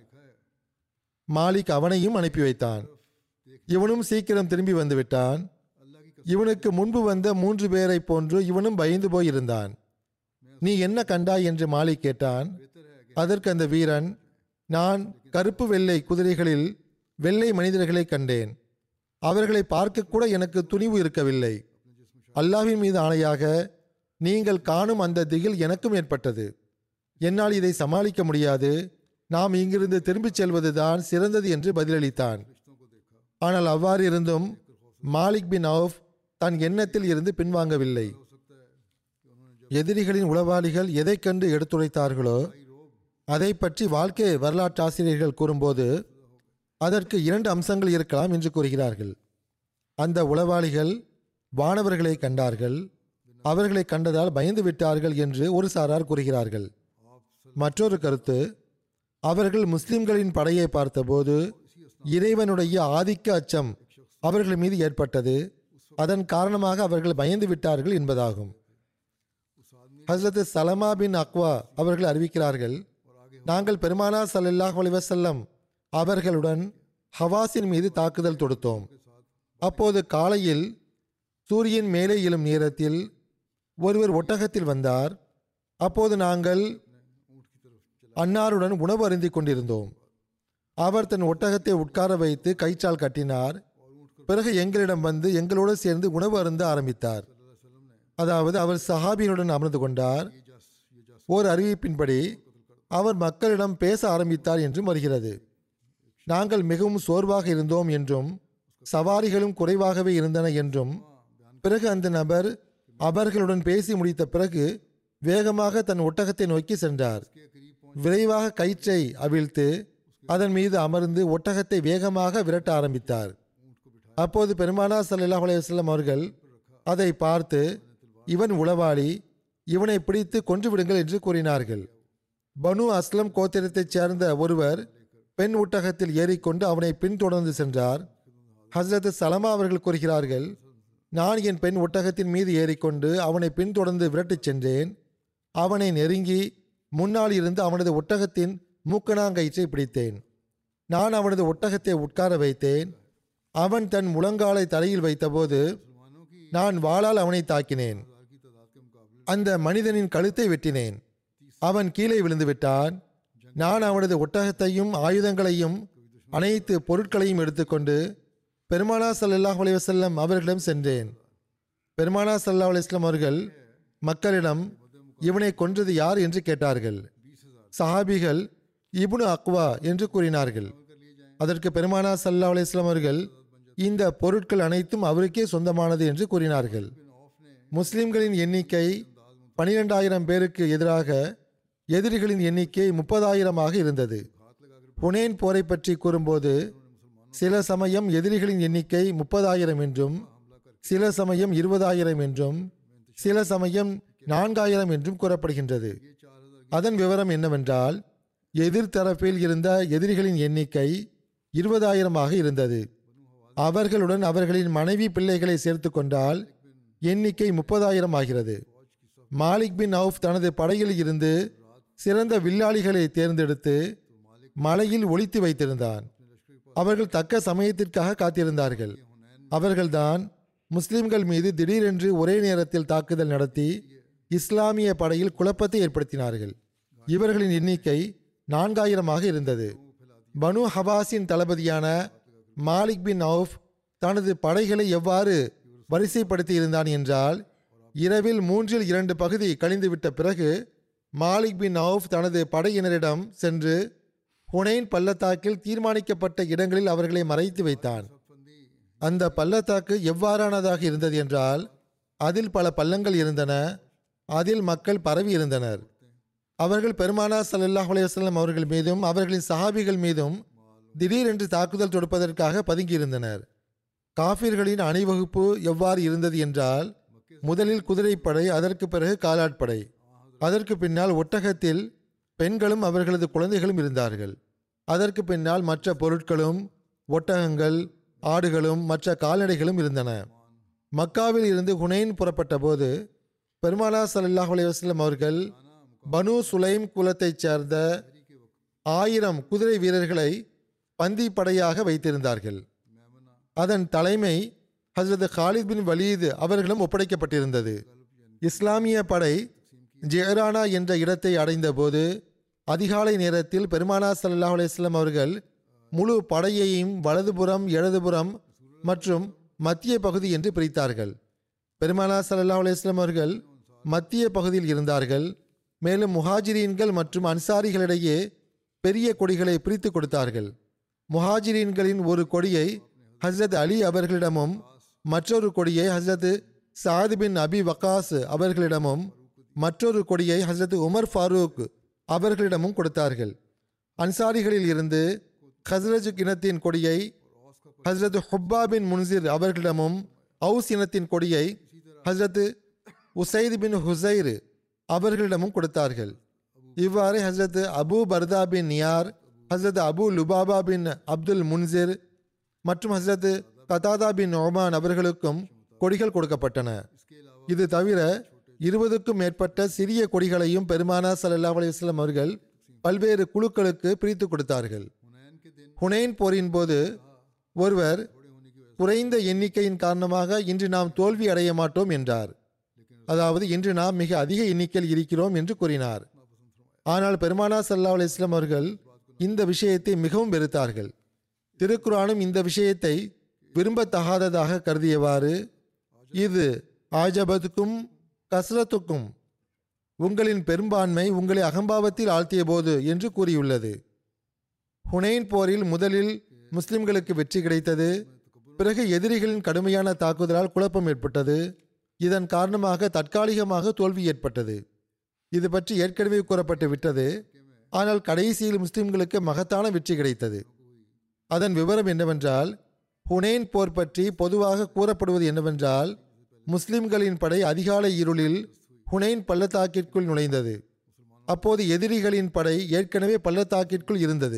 மாலிக் அவனையும் அனுப்பி வைத்தான் இவனும் சீக்கிரம் திரும்பி வந்து விட்டான் இவனுக்கு முன்பு வந்த மூன்று பேரை போன்று இவனும் பயந்து போய் இருந்தான் நீ என்ன கண்டாய் என்று மாலிக் கேட்டான் அதற்கு அந்த வீரன் நான் கருப்பு வெள்ளை குதிரைகளில் வெள்ளை மனிதர்களை கண்டேன் அவர்களை பார்க்க கூட எனக்கு துணிவு இருக்கவில்லை அல்லாஹ்வின் மீது ஆணையாக நீங்கள் காணும் அந்த திகில் எனக்கும் ஏற்பட்டது என்னால் இதை சமாளிக்க முடியாது நாம் இங்கிருந்து திரும்பிச் செல்வதுதான் சிறந்தது என்று பதிலளித்தான் ஆனால் அவ்வாறு இருந்தும் மாலிக் பின் அவுஃப் தன் எண்ணத்தில் இருந்து பின்வாங்கவில்லை எதிரிகளின் உளவாளிகள் எதை கண்டு எடுத்துரைத்தார்களோ அதை பற்றி வாழ்க்கை வரலாற்று ஆசிரியர்கள் கூறும்போது அதற்கு இரண்டு அம்சங்கள் இருக்கலாம் என்று கூறுகிறார்கள் அந்த உளவாளிகள் வானவர்களை கண்டார்கள் அவர்களை கண்டதால் பயந்து விட்டார்கள் என்று ஒரு சாரார் கூறுகிறார்கள் மற்றொரு கருத்து அவர்கள் முஸ்லிம்களின் படையை பார்த்தபோது இறைவனுடைய ஆதிக்க அச்சம் அவர்கள் மீது ஏற்பட்டது அதன் காரணமாக அவர்கள் பயந்து விட்டார்கள் என்பதாகும் ஹஸ்ரத் சலமா பின் அக்வா அவர்கள் அறிவிக்கிறார்கள் நாங்கள் பெருமானா ஸல்லல்லாஹு அலைஹி வஸல்லம் அவர்களுடன் ஹவாஸின் மீது தாக்குதல் தொடுத்தோம் அப்போது காலையில் சூரியன் மேலே எழும் நேரத்தில் ஒருவர் ஒட்டகத்தில் வந்தார் அப்போது நாங்கள் அன்னாருடன் உணவு அருந்திக் கொண்டிருந்தோம் அவர் தன் ஒட்டகத்தை உட்கார வைத்து கயிற்றால் கட்டினார் பிறகு எங்களிடம் வந்து எங்களோடு சேர்ந்து உணவு அருந்த ஆரம்பித்தார் அதாவது அவர் சஹாபியினுடன் அமர்ந்து கொண்டார் ஓர் அறிவிப்பின்படி அவர் மக்களிடம் பேச ஆரம்பித்தார் என்றும் வருகிறது நாங்கள் மிகவும் சோர்வாக இருந்தோம் என்றும் சவாரிகளும் குறைவாகவே இருந்தன என்றும் பிறகு அந்த நபர் அவர்களுடன் பேசி முடித்த பிறகு வேகமாக தன் ஒட்டகத்தை நோக்கி சென்றார் விரைவாக கயிற்றை அவிழ்த்து அதன் மீது அமர்ந்து ஒட்டகத்தை வேகமாக விரட்ட ஆரம்பித்தார் அப்போது பெருமானா ஸல்லல்லாஹு அலைஹி வஸல்லம் அவர்கள் அதை பார்த்து இவன் உளவாளி இவனை பிடித்து கொன்று விடுங்கள் என்று கூறினார்கள் பனு அஸ்லம் கோத்திரத்தைச் சேர்ந்த ஒருவர் பெண் ஒட்டகத்தில் ஏறிக்கொண்டு அவனை பின்தொடர்ந்து சென்றார் ஹஸ்ரத் சலமா அவர்கள் கூறுகிறார்கள் நான் என் பெண் ஒட்டகத்தின் மீது ஏறிக்கொண்டு அவனை பின்தொடர்ந்து விரட்டிச் சென்றேன் அவனை நெருங்கி முன்னால் இருந்து அவனது ஒட்டகத்தின் மூக்கணாங்கயிற்றை பிடித்தேன் நான் அவனது ஒட்டகத்தை உட்கார வைத்தேன் அவன் தன் முழங்காலை தலையில் வைத்தபோது நான் வாளால் அவனை தாக்கினேன் அந்த மனிதனின் கழுத்தை வெட்டினேன் அவன் கீழே விழுந்து விட்டான் நான் அவனது ஒட்டகத்தையும் ஆயுதங்களையும் அனைத்து பொருட்களையும் எடுத்துக்கொண்டு பெருமானா ஸல்லல்லாஹு அலைஹி வஸல்லம் அவர்களிடம் சென்றேன் பெருமானா ஸல்லல்லாஹு அலைஹி வஸல்லம் அவர்கள் மக்களிடம் இவனை கொன்றது யார் என்று கேட்டார்கள் சஹாபிகள் இப்னு அக்வா என்று கூறினார்கள் அதற்கு பெருமானா ஸல்லல்லாஹு அலைஹி வஸல்லம் அவர்கள் இந்த பொருட்கள் அனைத்தும் அவருக்கே சொந்தமானது என்று கூறினார்கள் முஸ்லிம்களின் எண்ணிக்கை பனிரெண்டாயிரம் பேருக்கு எதிராக எதிரிகளின் எண்ணிக்கை முப்பதாயிரமாக இருந்தது புனேன் போரை பற்றி கூறும்போது சில சமயம் எதிரிகளின் எண்ணிக்கை முப்பதாயிரம் என்றும் சில சமயம் இருபதாயிரம் என்றும் சில சமயம் நான்காயிரம் என்றும் கூறப்படுகின்றது அதன் விவரம் என்னவென்றால் எதிர்த்தரப்பில் இருந்த எதிரிகளின் எண்ணிக்கை இருபதாயிரமாக இருந்தது அவர்களுடன் அவர்களின் மனைவி பிள்ளைகளை சேர்த்து கொண்டால் எண்ணிக்கை முப்பதாயிரம் ஆகிறது மாலிக் பின் அவுஃப் தனது படையில் இருந்து சிறந்த வில்லாளிகளை தேர்ந்தெடுத்து மலையில் ஒளித்து வைத்திருந்தான் அவர்கள் தக்க சமயத்திற்காக காத்திருந்தார்கள் அவர்கள்தான் முஸ்லிம்கள் மீது திடீரென்று ஒரே நேரத்தில் தாக்குதல் நடத்தி இஸ்லாமிய படையில் குழப்பத்தை ஏற்படுத்தினார்கள் இவர்களின் எண்ணிக்கை நான்காயிரமாக இருந்தது பனு ஹபாஸின் தளபதியான மாலிக் பின் அவுஃப் தனது படைகளை எவ்வாறு வரிசைப்படுத்தி இருந்தான் என்றால் இரவில் மூன்றில் இரண்டு பகுதி கழிந்துவிட்ட பிறகு மாலிக் பின் அவுஃப் தனது படையினரிடம் சென்று ஹுனைன் பள்ளத்தாக்கில் தீர்மானிக்கப்பட்ட இடங்களில் அவர்களை மறைத்து வைத்தான் அந்த பள்ளத்தாக்கு எவ்வாறானதாக இருந்தது என்றால் அதில் பல பள்ளங்கள் இருந்தன அதில் மக்கள் பரவி இருந்தனர் அவர்கள் பெருமானா ஸல்லல்லாஹு அலைஹி வஸல்லம் அவர்கள் மீதும் அவர்களின் சஹாபிகள் மீதும் திடீரென்று தாக்குதல் தொடுப்பதற்காக பதுங்கியிருந்தனர் காஃபிர்களின் அணிவகுப்பு எவ்வாறு இருந்தது என்றால் முதலில் குதிரைப்படை அதற்கு பிறகு காலாட்படை அதற்கு பின்னால் ஒட்டகத்தில் பெண்களும் அவர்களது குழந்தைகளும் இருந்தார்கள் அதற்கு பின்னால் மற்ற பொருட்களும் ஒட்டகங்கள் ஆடுகளும் மற்ற கால்நடைகளும் இருந்தன மக்காவில் இருந்து ஹுனைன் புறப்பட்ட போது பெருமானா ஸல்லல்லாஹு அலைஹி வஸல்லம் அவர்கள் பனு சுலைம் குலத்தைச் சேர்ந்த ஆயிரம் குதிரை வீரர்களை பந்தி படையாக வைத்திருந்தார்கள் அதன் தலைமை ஹஸ்ரத் காலித் பின் வலீத் அவர்களும் ஒப்படைக்கப்பட்டிருந்தது இஸ்லாமிய படை ஜெஹரானா என்ற இடத்தை அடைந்தபோது அதிகாலை நேரத்தில் பெருமானா ஸல்லல்லாஹு அலைஹி வஸல்லம் அவர்கள் முழு படையையும் வலதுபுறம் இடதுபுறம் மற்றும் மத்திய பகுதி என்று பிரித்தார்கள் பெருமானா ஸல்லல்லாஹு அலைஹி வஸல்லம் அவர்கள் மத்திய பகுதியில் இருந்தார்கள் மேலும் முஹாஜிரீன்கள் மற்றும் அன்சாரிகளிடையே பெரிய கொடிகளை பிரித்து கொடுத்தார்கள் முஹாஜிரீன்களின் ஒரு கொடியை ஹஸ்ரத் அலி அவர்களிடமும் மற்றொரு கொடியை ஹஸ்ரத் சாத் பின் அபி வக்காஸ் அவர்களிடமும் மற்றொரு கொடியை ஹஸ்ரத் உமர் ஃபாரூக் அவர்களிடமும் கொடுத்தார்கள் அன்சாரிகளில் இருந்து ஹஸ்ரஜ் இனத்தின் கொடியை ஹஸ்ரத் ஹுப்பா பின் முன்சிர் அவர்களிடமும் அவுஸ் இனத்தின் கொடியை ஹஸ்ரத் உசைத் பின் ஹுசைர் அவர்களிடமும் கொடுத்தார்கள் இவ்வாறு Hazrat Abu Burda bin Niyar Hazrat Abu Lubaba bin Abdul Munzir மற்றும் ஹஸ்ரத் கதாதா பின் ஒமான் அவர்களுக்கும் கொடிகள் கொடுக்கப்பட்டன இது தவிர இருபதுக்கும் மேற்பட்ட சிறிய கொடிகளையும் பெருமானா ஸல்லல்லாஹு அலைஹி வஸல்லம் அவர்கள் பல்வேறு குழுக்களுக்கு பிரித்து கொடுத்தார்கள் ஹுனைன் போரின் போது ஒருவர் குறைந்த எண்ணிக்கையின் காரணமாக இன்று நாம் தோல்வி அடைய மாட்டோம் என்றார் அதாவது இன்று நாம் மிக அதிக எண்ணிக்கையில் இருக்கிறோம் என்று கூறினார் ஆனால் பெருமானா ஸல்லல்லாஹு அலைஹி வஸல்லம் அவர்கள் இந்த விஷயத்தை மிகவும் வெறுத்தார்கள் திருக்குரானும் இந்த விஷயத்தை விரும்பத்தகாததாக கருதியவாறு இது ஆஜபத்துக்கும் கஸ்ரத்துக்கும் உங்களின் பெரும்பான்மை உங்களை அகம்பாவத்தில் ஆழ்த்திய போது என்று கூறியுள்ளது ஹுனைன் போரில் முதலில் முஸ்லிம்களுக்கு வெற்றி கிடைத்தது பிறகு எதிரிகளின் கடுமையான தாக்குதலால் குழப்பம் ஏற்பட்டது இதன் காரணமாக தற்காலிகமாக தோல்வி ஏற்பட்டது இது பற்றி ஏற்கனவே கூறப்பட்டு விட்டது ஆனால் கடைசியில் முஸ்லிம்களுக்கு மகத்தான வெற்றி கிடைத்தது அதன் விவரம் என்னவென்றால் ஹுனேன் போர் பற்றி பொதுவாக கூறப்படுவது என்னவென்றால் முஸ்லிம்களின் படை அதிகாலை இருளில் ஹுனைன் பள்ளத்தாக்கிற்குள் நுழைந்தது அப்போது எதிரிகளின் படை ஏற்கனவே பள்ளத்தாக்கிற்குள் இருந்தது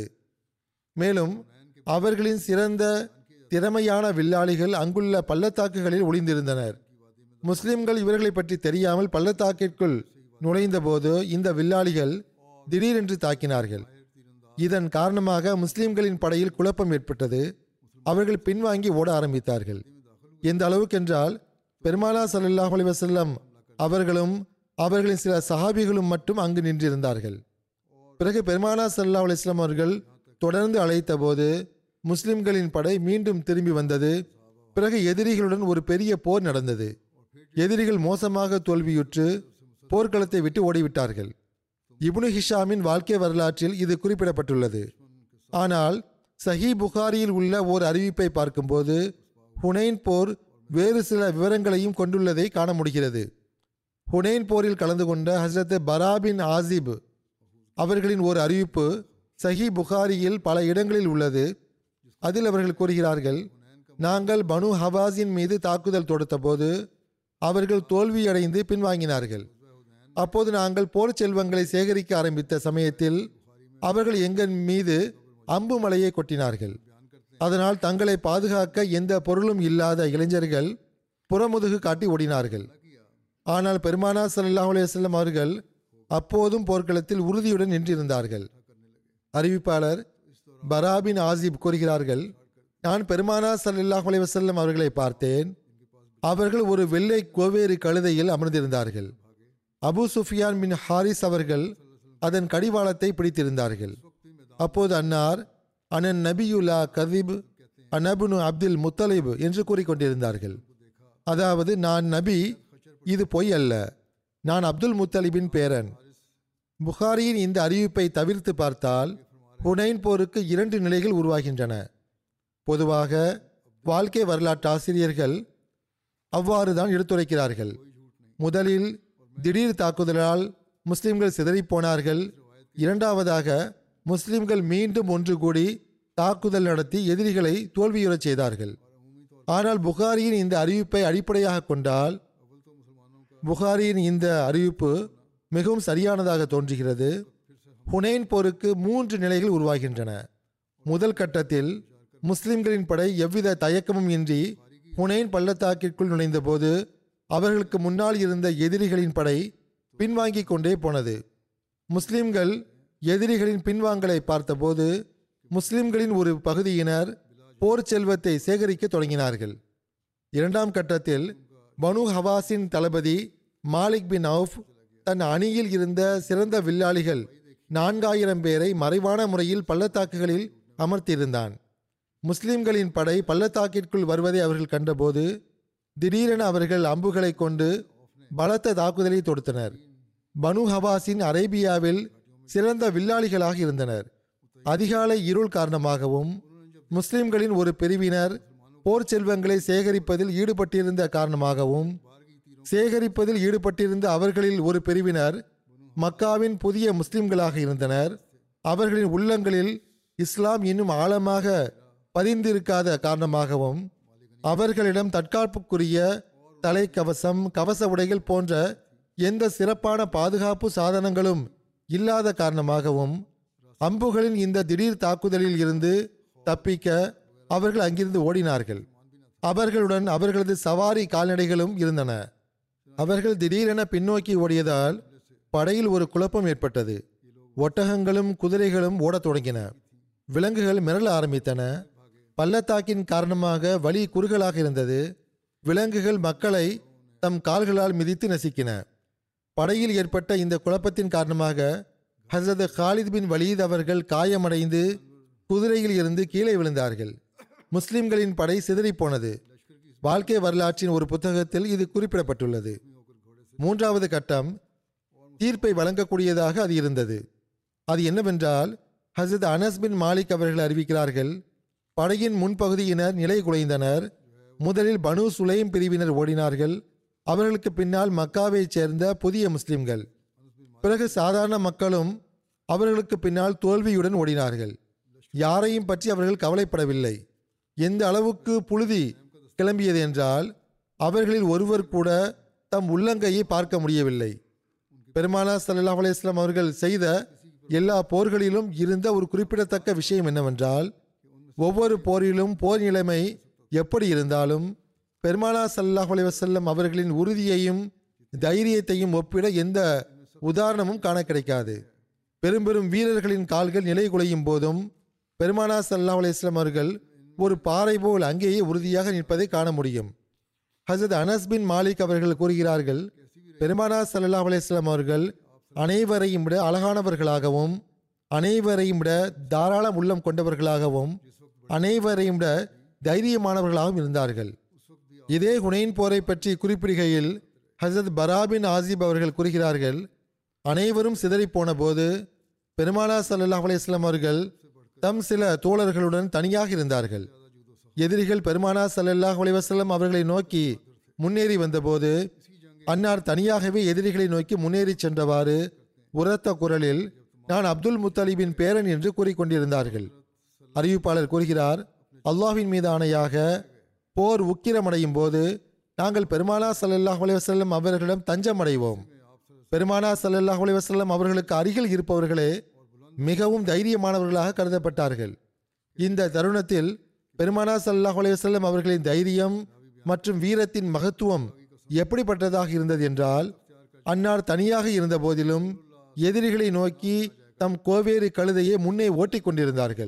மேலும் அவர்களின் சிறந்த திறமையான வில்லாளிகள் அங்குள்ள பள்ளத்தாக்குகளில் ஒளிந்திருந்தனர் முஸ்லிம்கள் இவர்களை பற்றி தெரியாமல் பள்ளத்தாக்கிற்குள் நுழைந்தபோது இந்த வில்லாளிகள் திடீரென்று தாக்கினார்கள் இதன் காரணமாக முஸ்லிம்களின் படையில் குழப்பம் ஏற்பட்டது அவர்கள் பின்வாங்கி ஓட ஆரம்பித்தார்கள் எந்த அளவுக்கென்றால் பெருமானா ஸல்லல்லாஹு அலைஹி வஸல்லம் அவர்களும் அவர்களின் சில சஹாபிகளும் மட்டும் அங்கு நின்றிருந்தார்கள் பிறகு பெருமானா ஸல்லல்லாஹு அலைஹி வஸல்லம் அவர்கள் தொடர்ந்து அழைத்தபோது முஸ்லிம்களின் படை மீண்டும் திரும்பி வந்தது பிறகு எதிரிகளுடன் ஒரு பெரிய போர் நடந்தது எதிரிகள் மோசமாக தோல்வியுற்று போர்க்களத்தை விட்டு ஓடிவிட்டார்கள் இப்னு ஹிஷாமின் வாழ்க்கை வரலாற்றில் இது குறிப்பிடப்பட்டுள்ளது ஆனால் சஹி புகாரியில் உள்ள ஓர் அறிவிப்பை பார்க்கும்போது ஹுனைன் போர் வேறு சில விவரங்களையும் கொண்டுள்ளதை காண முடிகிறது ஹுனைன் போரில் கலந்து கொண்ட ஹஸ்ரத் பராபின் ஆசிப் அவர்களின் ஒரு அறிவிப்பு சஹி புகாரியில் பல இடங்களில் உள்ளது அதில் அவர்கள் கூறுகிறார்கள் நாங்கள் பனு ஹவாஸின் மீது தாக்குதல் தொடுத்தபோது அவர்கள் தோல்வியடைந்து பின்வாங்கினார்கள் அப்போது நாங்கள் போர் செல்வங்களை சேகரிக்க ஆரம்பித்த சமயத்தில் அவர்கள் எங்கள் மீது அம்பு மலையை கொட்டினார்கள் அதனால் தங்களை பாதுகாக்க எந்த பொருளும் இல்லாத இளைஞர்கள் புறமுதுகு காட்டி ஓடினார்கள் ஆனால் பெருமானா ஸல்லல்லாஹு அலைஹி வஸல்லம் அவர்கள் அப்போதும் போர்க்களத்தில் உறுதியுடன் நின்றிருந்தார்கள் அறிவிப்பாளர் பராபின் ஆசிப் கூறுகிறார்கள் நான் பெருமானா ஸல்லல்லாஹு அலைஹி வஸல்லம் அவர்களை பார்த்தேன் அவர்கள் ஒரு வெள்ளை கோவேறு கழுதையில் அமர்ந்திருந்தார்கள் அபு சுஃபியான் பின் ஹாரிஸ் அவர்கள் அதன் கடிவாளத்தை பிடித்திருந்தார்கள் அப்போது அன்னார் அனன் நபியுல்லா கதிப் அனபுனு அப்துல் முத்தலிப் என்று கூறிக்கொண்டிருந்தார்கள் அதாவது நான் நபி இது பொய் அல்ல நான் அப்துல் முத்தலிபின் பேரன் புகாரியின் இந்த அறிவிப்பை தவிர்த்து பார்த்தால் ஹுனைன் போருக்கு இரண்டு நிலைகள் உருவாகின்றன பொதுவாக வாழ்க்கை வரலாற்று ஆசிரியர்கள் அவ்வாறு தான் எடுத்துரைக்கிறார்கள் முதலில் திடீர் தாக்குதலால் முஸ்லிம்கள் சிதறிப் போனார்கள் இரண்டாவதாக முஸ்லிம்கள் மீண்டும் ஒன்று கூடி தாக்குதல் நடத்தி எதிரிகளை தோல்வியுறச் செய்தார்கள் ஆனால் புகாரியின் இந்த அறிவிப்பை அடிப்படையாக கொண்டால் புகாரியின் இந்த அறிவிப்பு மிகவும் சரியானதாக தோன்றுகிறது ஹுனைன் போருக்கு மூன்று நிலைகள் உருவாகின்றன முதல் கட்டத்தில் முஸ்லிம்களின் படை எவ்வித தயக்கமும் இன்றி ஹுனைன் பள்ளத்தாக்கிற்குள் நுழைந்தபோது அவர்களுக்கு முன்னால் இருந்த எதிரிகளின் படை பின்வாங்கிக் கொண்டே போனது முஸ்லிம்கள் எதிரிகளின் பின்வாங்கலை பார்த்தபோது முஸ்லிம்களின் ஒரு பகுதியினர் போர் செல்வத்தை சேகரிக்க தொடங்கினார்கள் இரண்டாம் கட்டத்தில் பனு ஹவாஸின் தளபதி மாலிக் பின் அவுஃப் தன் அணியில் இருந்த சிறந்த வில்லாளிகள் நான்காயிரம் பேரை மறைவான முறையில் பள்ளத்தாக்குகளில் அமர்த்தியிருந்தான் முஸ்லிம்களின் படை பள்ளத்தாக்கிற்குள் வருவதை அவர்கள் கண்டபோது திடீரென அவர்கள் அம்புகளை கொண்டு பலத்த தாக்குதலை தொடுத்தனர் பனு ஹவாஸின் அரேபியாவில் சிறந்த வில்லாளிகளாக இருந்தனர் அதிகாலை இருள் காரணமாகவும் முஸ்லிம்களின் ஒரு பிரிவினர் போர் செல்வங்களை சேகரிப்பதில் ஈடுபட்டிருந்த காரணமாகவும் சேகரிப்பதில் ஈடுபட்டிருந்த அவர்களில் ஒரு பிரிவினர் மக்காவின் புதிய முஸ்லிம்களாக இருந்தனர் அவர்களின் உள்ளங்களில் இஸ்லாம் இன்னும் ஆழமாக பதிந்திருக்காத காரணமாகவும் அவர்களிடம் தற்காப்புக்குரிய தலைக்கவசம் கவச உடைகள் போன்ற எந்த சிறப்பான பாதுகாப்பு சாதனங்களும் இல்லாத காரணமாகவும் அம்புகளின் இந்த திடீர் தாக்குதலில் இருந்து தப்பிக்க அவர்கள் அங்கிருந்து ஓடினார்கள் அவர்களுடன் அவர்களது சவாரி கால்நடைகளும் இருந்தன அவர்கள் திடீரென பின்னோக்கி ஓடியதால் படையில் ஒரு குழப்பம் ஏற்பட்டது ஒட்டகங்களும் குதிரைகளும் ஓடத் தொடங்கின விலங்குகள் மிரள ஆரம்பித்தன பள்ளத்தாக்கின் காரணமாக வழி குறுகலாக இருந்தது விலங்குகள் மக்களை தம் கால்களால் மிதித்து நசுக்கின படையில் ஏற்பட்ட இந்த குழப்பத்தின் காரணமாக ஹசரத் காலித் பின் வலீத் அவர்கள் காயமடைந்து குதிரையில் இருந்து கீழே விழுந்தார்கள் முஸ்லிம்களின் படை சிதறிப் போனது வாழ்க்கை வரலாற்றின் ஒரு புத்தகத்தில் இது குறிப்பிடப்பட்டுள்ளது மூன்றாவது கட்டம் தீர்ப்பை வழங்கக்கூடியதாக அது இருந்தது அது என்னவென்றால் ஹசரத் அனஸ் பின் மாலிக் அவர்கள் அறிவிக்கிறார்கள் படையின் முன்பகுதியினர் நிலை குலைந்தனர் முதலில் பனு சுலைம் பிரிவினர் ஓடினார்கள் அவர்களுக்கு பின்னால் மக்காவைச் சேர்ந்த புதிய முஸ்லிம்கள் பிறகு சாதாரண மக்களும் அவர்களுக்கு பின்னால் தோல்வியுடன் ஓடினார்கள் யாரையும் பற்றி அவர்கள் கவலைப்படவில்லை எந்த அளவுக்கு புழுதி கிளம்பியது என்றால் அவர்களில் ஒருவர் கூட தம் உள்ளங்கையை பார்க்க முடியவில்லை பெருமானா சல்லல்லாஹு அலைஹி வஸல்லம் அவர்கள் செய்த எல்லா போர்களிலும் இருந்த ஒரு குறிப்பிடத்தக்க விஷயம் என்னவென்றால் ஒவ்வொரு போரிலும் போர் நிலைமை எப்படி இருந்தாலும் பெருமானா சல்லல்லாஹு அலைஹி வஸல்லம் அவர்களின் உறுதியையும் தைரியத்தையும் ஒப்பிட எந்த உதாரணமும் காண கிடைக்காது பெரும் பெரும் வீரர்களின் கால்கள் நிலை குலையும் போதும் பெருமானா சல்லல்லாஹு அலைஹி வஸல்லம் அவர்கள் ஒரு பாறை போல் அங்கேயே உறுதியாக நிற்பதை காண முடியும் ஹசரத் அனஸ் பின் மாலிக் அவர்கள் கூறுகிறார்கள் பெருமானா சல்லல்லாஹு அலைஹி வஸல்லம் அவர்கள் அனைவரையும் விட அழகானவர்களாகவும் அனைவரையும் விட தாராள உள்ளம் கொண்டவர்களாகவும் அனைவரையும் விட தைரியமானவர்களாகவும் இருந்தார்கள் இதே ஹுனைன் போரை பற்றி குறிப்பிடுகையில் ஹசரத் பராபின் ஆசிப் அவர்கள் கூறுகிறார்கள் அனைவரும் சிதறிப்போன போது பெருமானா சல்லல்லாஹு அலைஹி வஸல்லம் அவர்கள் தம் சில தோழர்களுடன் தனியாக இருந்தார்கள் எதிரிகள் பெருமானா சல்லல்லாஹு அலைஹி வஸல்லம் அவர்களை நோக்கி முன்னேறி வந்தபோது அன்னார் தனியாகவே எதிரிகளை நோக்கி முன்னேறி சென்றவாறு உரத்த குரலில் நான் அப்துல் முத்தலிபின் பேரன் என்று கூறிக்கொண்டிருந்தார்கள் அறிவிப்பாளர் கூறுகிறார் அல்லாஹ்வின் மீது ஆணையாக போர் உக்கிரமடையும் போது நாங்கள் பெருமானா சல்லல்லாஹு அலைஹி வஸல்லம் அவர்களிடம் தஞ்சம் அடைவோம் பெருமானா சல்லல்லாஹு அலைஹி வஸல்லம் அவர்களுக்கு அருகில் இருப்பவர்களே மிகவும் தைரியமானவர்களாக கருதப்பட்டார்கள் இந்த தருணத்தில் பெருமானா சல்லல்லாஹு அலைஹி வஸல்லம் அவர்களின் தைரியம் மற்றும் வீரத்தின் மகத்துவம் எப்படிப்பட்டதாக இருந்தது என்றால் அன்னார் தனியாக இருந்த போதிலும் எதிரிகளை நோக்கி தம் கோவேறு கழுதையை முன்னே ஓட்டிக் கொண்டிருந்தார்கள்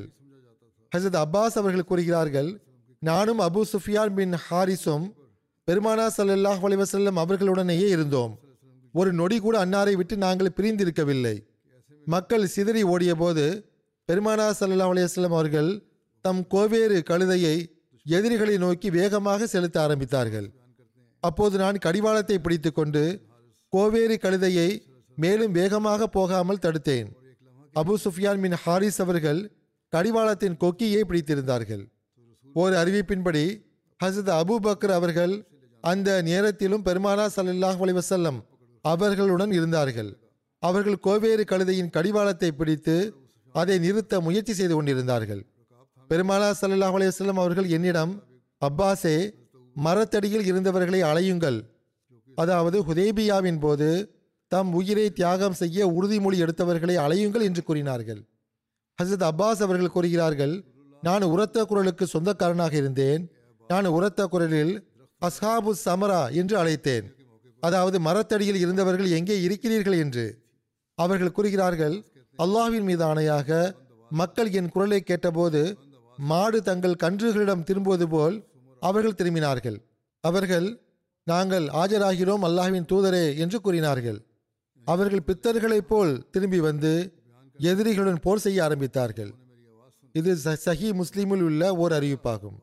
ஹசரத் அப்பாஸ் அவர்கள் கூறுகிறார்கள் நானும் அபு சுஃபியான் பின் ஹாரிஸும் பெருமானா சல்லல்லாஹு அலைஹி வஸல்லம் அவர்களுடனேயே இருந்தோம் ஒரு நொடி கூட அன்னாரை விட்டு நாங்கள் பிரிந்திருக்கவில்லை மக்கள் சிதறி ஓடிய போது பெருமானா சல்லல்லாஹு அலைஹி வஸல்லம் அவர்கள் தம் கோவேறு கழுதையை எதிரிகளை நோக்கி வேகமாக செலுத்த ஆரம்பித்தார்கள் அப்போது நான் கடிவாளத்தை பிடித்துக்கொண்டு கோவேறு கழுதையை மேலும் வேகமாக போகாமல் தடுத்தேன் அபு சுஃபியான் பின் ஹாரிஸ் அவர்கள் கடிவாளத்தின் கொக்கியை பிடித்திருந்தார்கள் ஒரு அறிவிப்பின்படி ஹசரத் அபு பக்ர் அவர்கள் அந்த நேரத்திலும் பெருமானா சல்லல்லாஹு அலைஹி வஸல்லம் அவர்களுடன் இருந்தார்கள் அவர்கள் கோவேறு கழுதையின் கடிவாளத்தை பிடித்து அதை நிறுத்த முயற்சி செய்து கொண்டிருந்தார்கள் பெருமானா சல்லல்லாஹு அலைஹி வஸல்லம் அவர்கள் என்னிடம் அப்பாஸே மரத்தடியில் இருந்தவர்களை அலையுங்கள் அதாவது ஹுதேபியாவின் போது தம் உயிரை தியாகம் செய்ய உறுதிமொழி எடுத்தவர்களை அலையுங்கள் என்று கூறினார்கள் ஹசரத் அப்பாஸ் அவர்கள் கூறுகிறார்கள் நான் உரத்த குரலுக்கு சொந்தக்காரனாக இருந்தேன் நான் உரத்த குரலில் அஸ்ஹாபு சமரா என்று அழைத்தேன் அதாவது மரத்தடியில் இருந்தவர்கள் எங்கே இருக்கிறீர்கள் என்று அவர்கள் கூறுகிறார்கள் அல்லாஹ்வின் மீது ஆணையாக மக்கள் என் குரலை கேட்டபோது மாடு தங்கள் கன்றுகளிடம் திரும்புவது போல் அவர்கள் திரும்பினார்கள் அவர்கள் நாங்கள் ஆஜராகிறோம் அல்லாஹ்வின் தூதரே என்று கூறினார்கள் அவர்கள் பித்தர்களைப் போல் திரும்பி வந்து எதிரிகளுடன் போர் செய்ய ஆரம்பித்தார்கள் இது ச- சஹி முஸ்லிமில் உள்ள ஓர் அறிவிப்பாகும்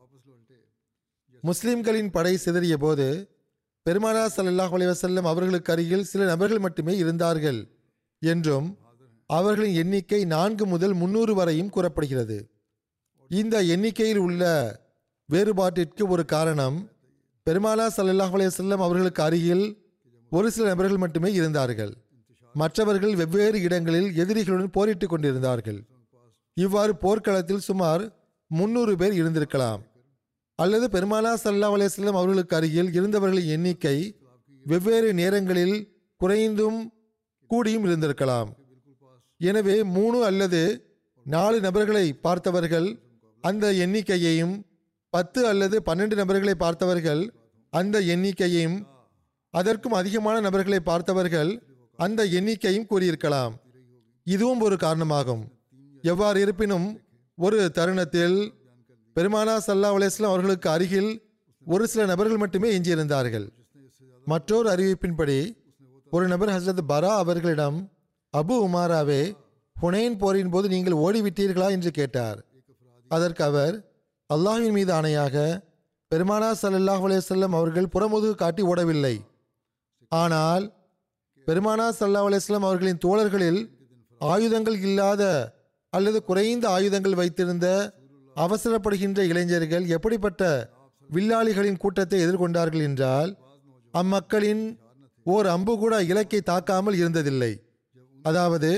முஸ்லிம்களின் படை சிதறிய போது பெருமானா ஸல்லல்லாஹு அலைஹி வஸல்லம் அவர்களுக்கு அருகில் சில நபர்கள் மட்டுமே இருந்தார்கள் என்றும் அவர்களின் எண்ணிக்கை நான்கு முதல் முன்னூறு வரையும் கூறப்படுகிறது இந்த எண்ணிக்கையில் உள்ள வேறுபாட்டிற்கு ஒரு காரணம் பெருமானா ஸல்லல்லாஹு அலைஹி வஸல்லம் அவர்களுக்கு அருகில் ஒரு சில நபர்கள் மட்டுமே இருந்தார்கள் மற்றவர்கள் வெவ்வேறு இடங்களில் எதிரிகளுடன் போரிட்டுக் கொண்டிருந்தார்கள் இவ்வாறு போர்க்களத்தில் சுமார் முன்னூறு பேர் இருந்திருக்கலாம் அல்லது பெருமானா ஸல்லல்லாஹு அலைஹி வஸல்லம் அவர்களுக்கு அருகில் இருந்தவர்களின் எண்ணிக்கை வெவ்வேறு நேரங்களில் குறைந்தும் கூடியும் இருந்திருக்கலாம் எனவே மூணு அல்லது நாலு நபர்களை பார்த்தவர்கள் அந்த எண்ணிக்கையையும் பத்து அல்லது பன்னெண்டு நபர்களை பார்த்தவர்கள் அந்த எண்ணிக்கையையும் அதற்கும் அதிகமான நபர்களை பார்த்தவர்கள் அந்த எண்ணிக்கையும் கூறியிருக்கலாம் இதுவும் ஒரு காரணமாகும் எவ்வாறு இருப்பினும் ஒரு தருணத்தில் பெருமானா சல்லா அலையம் அவர்களுக்கு அருகில் ஒரு சில நபர்கள் மட்டுமே எஞ்சியிருந்தார்கள் மற்றொரு அறிவிப்பின்படி ஒரு நபர் ஹசரத் பரா அவர்களிடம் அபு உமாராவே ஹுனைன் போரின் போது நீங்கள் ஓடிவிட்டீர்களா என்று கேட்டார் அதற்கு அவர் அல்லாஹ்வின் மீது ஆணையாக பெருமானா ஸல்லல்லாஹு அலைஹி வஸல்லம் அவர்கள் புறமுதுகு காட்டி ஓடவில்லை ஆனால் பெருமானா ஸல்லல்லாஹு அலைஹி வஸல்லம் அவர்களின் தோழர்களில் ஆயுதங்கள் இல்லாத அல்லது குறைந்த ஆயுதங்கள் வைத்திருந்த அவசரப்படுகின்ற இளைஞர்கள் எப்படிப்பட்ட வில்லாளிகளின் கூட்டத்தை எதிர்கொண்டார்கள் என்றால் அம்மக்களின் ஓர் அம்பு கூட இலக்கை தாக்காமல் இருந்ததில்லை அதாவது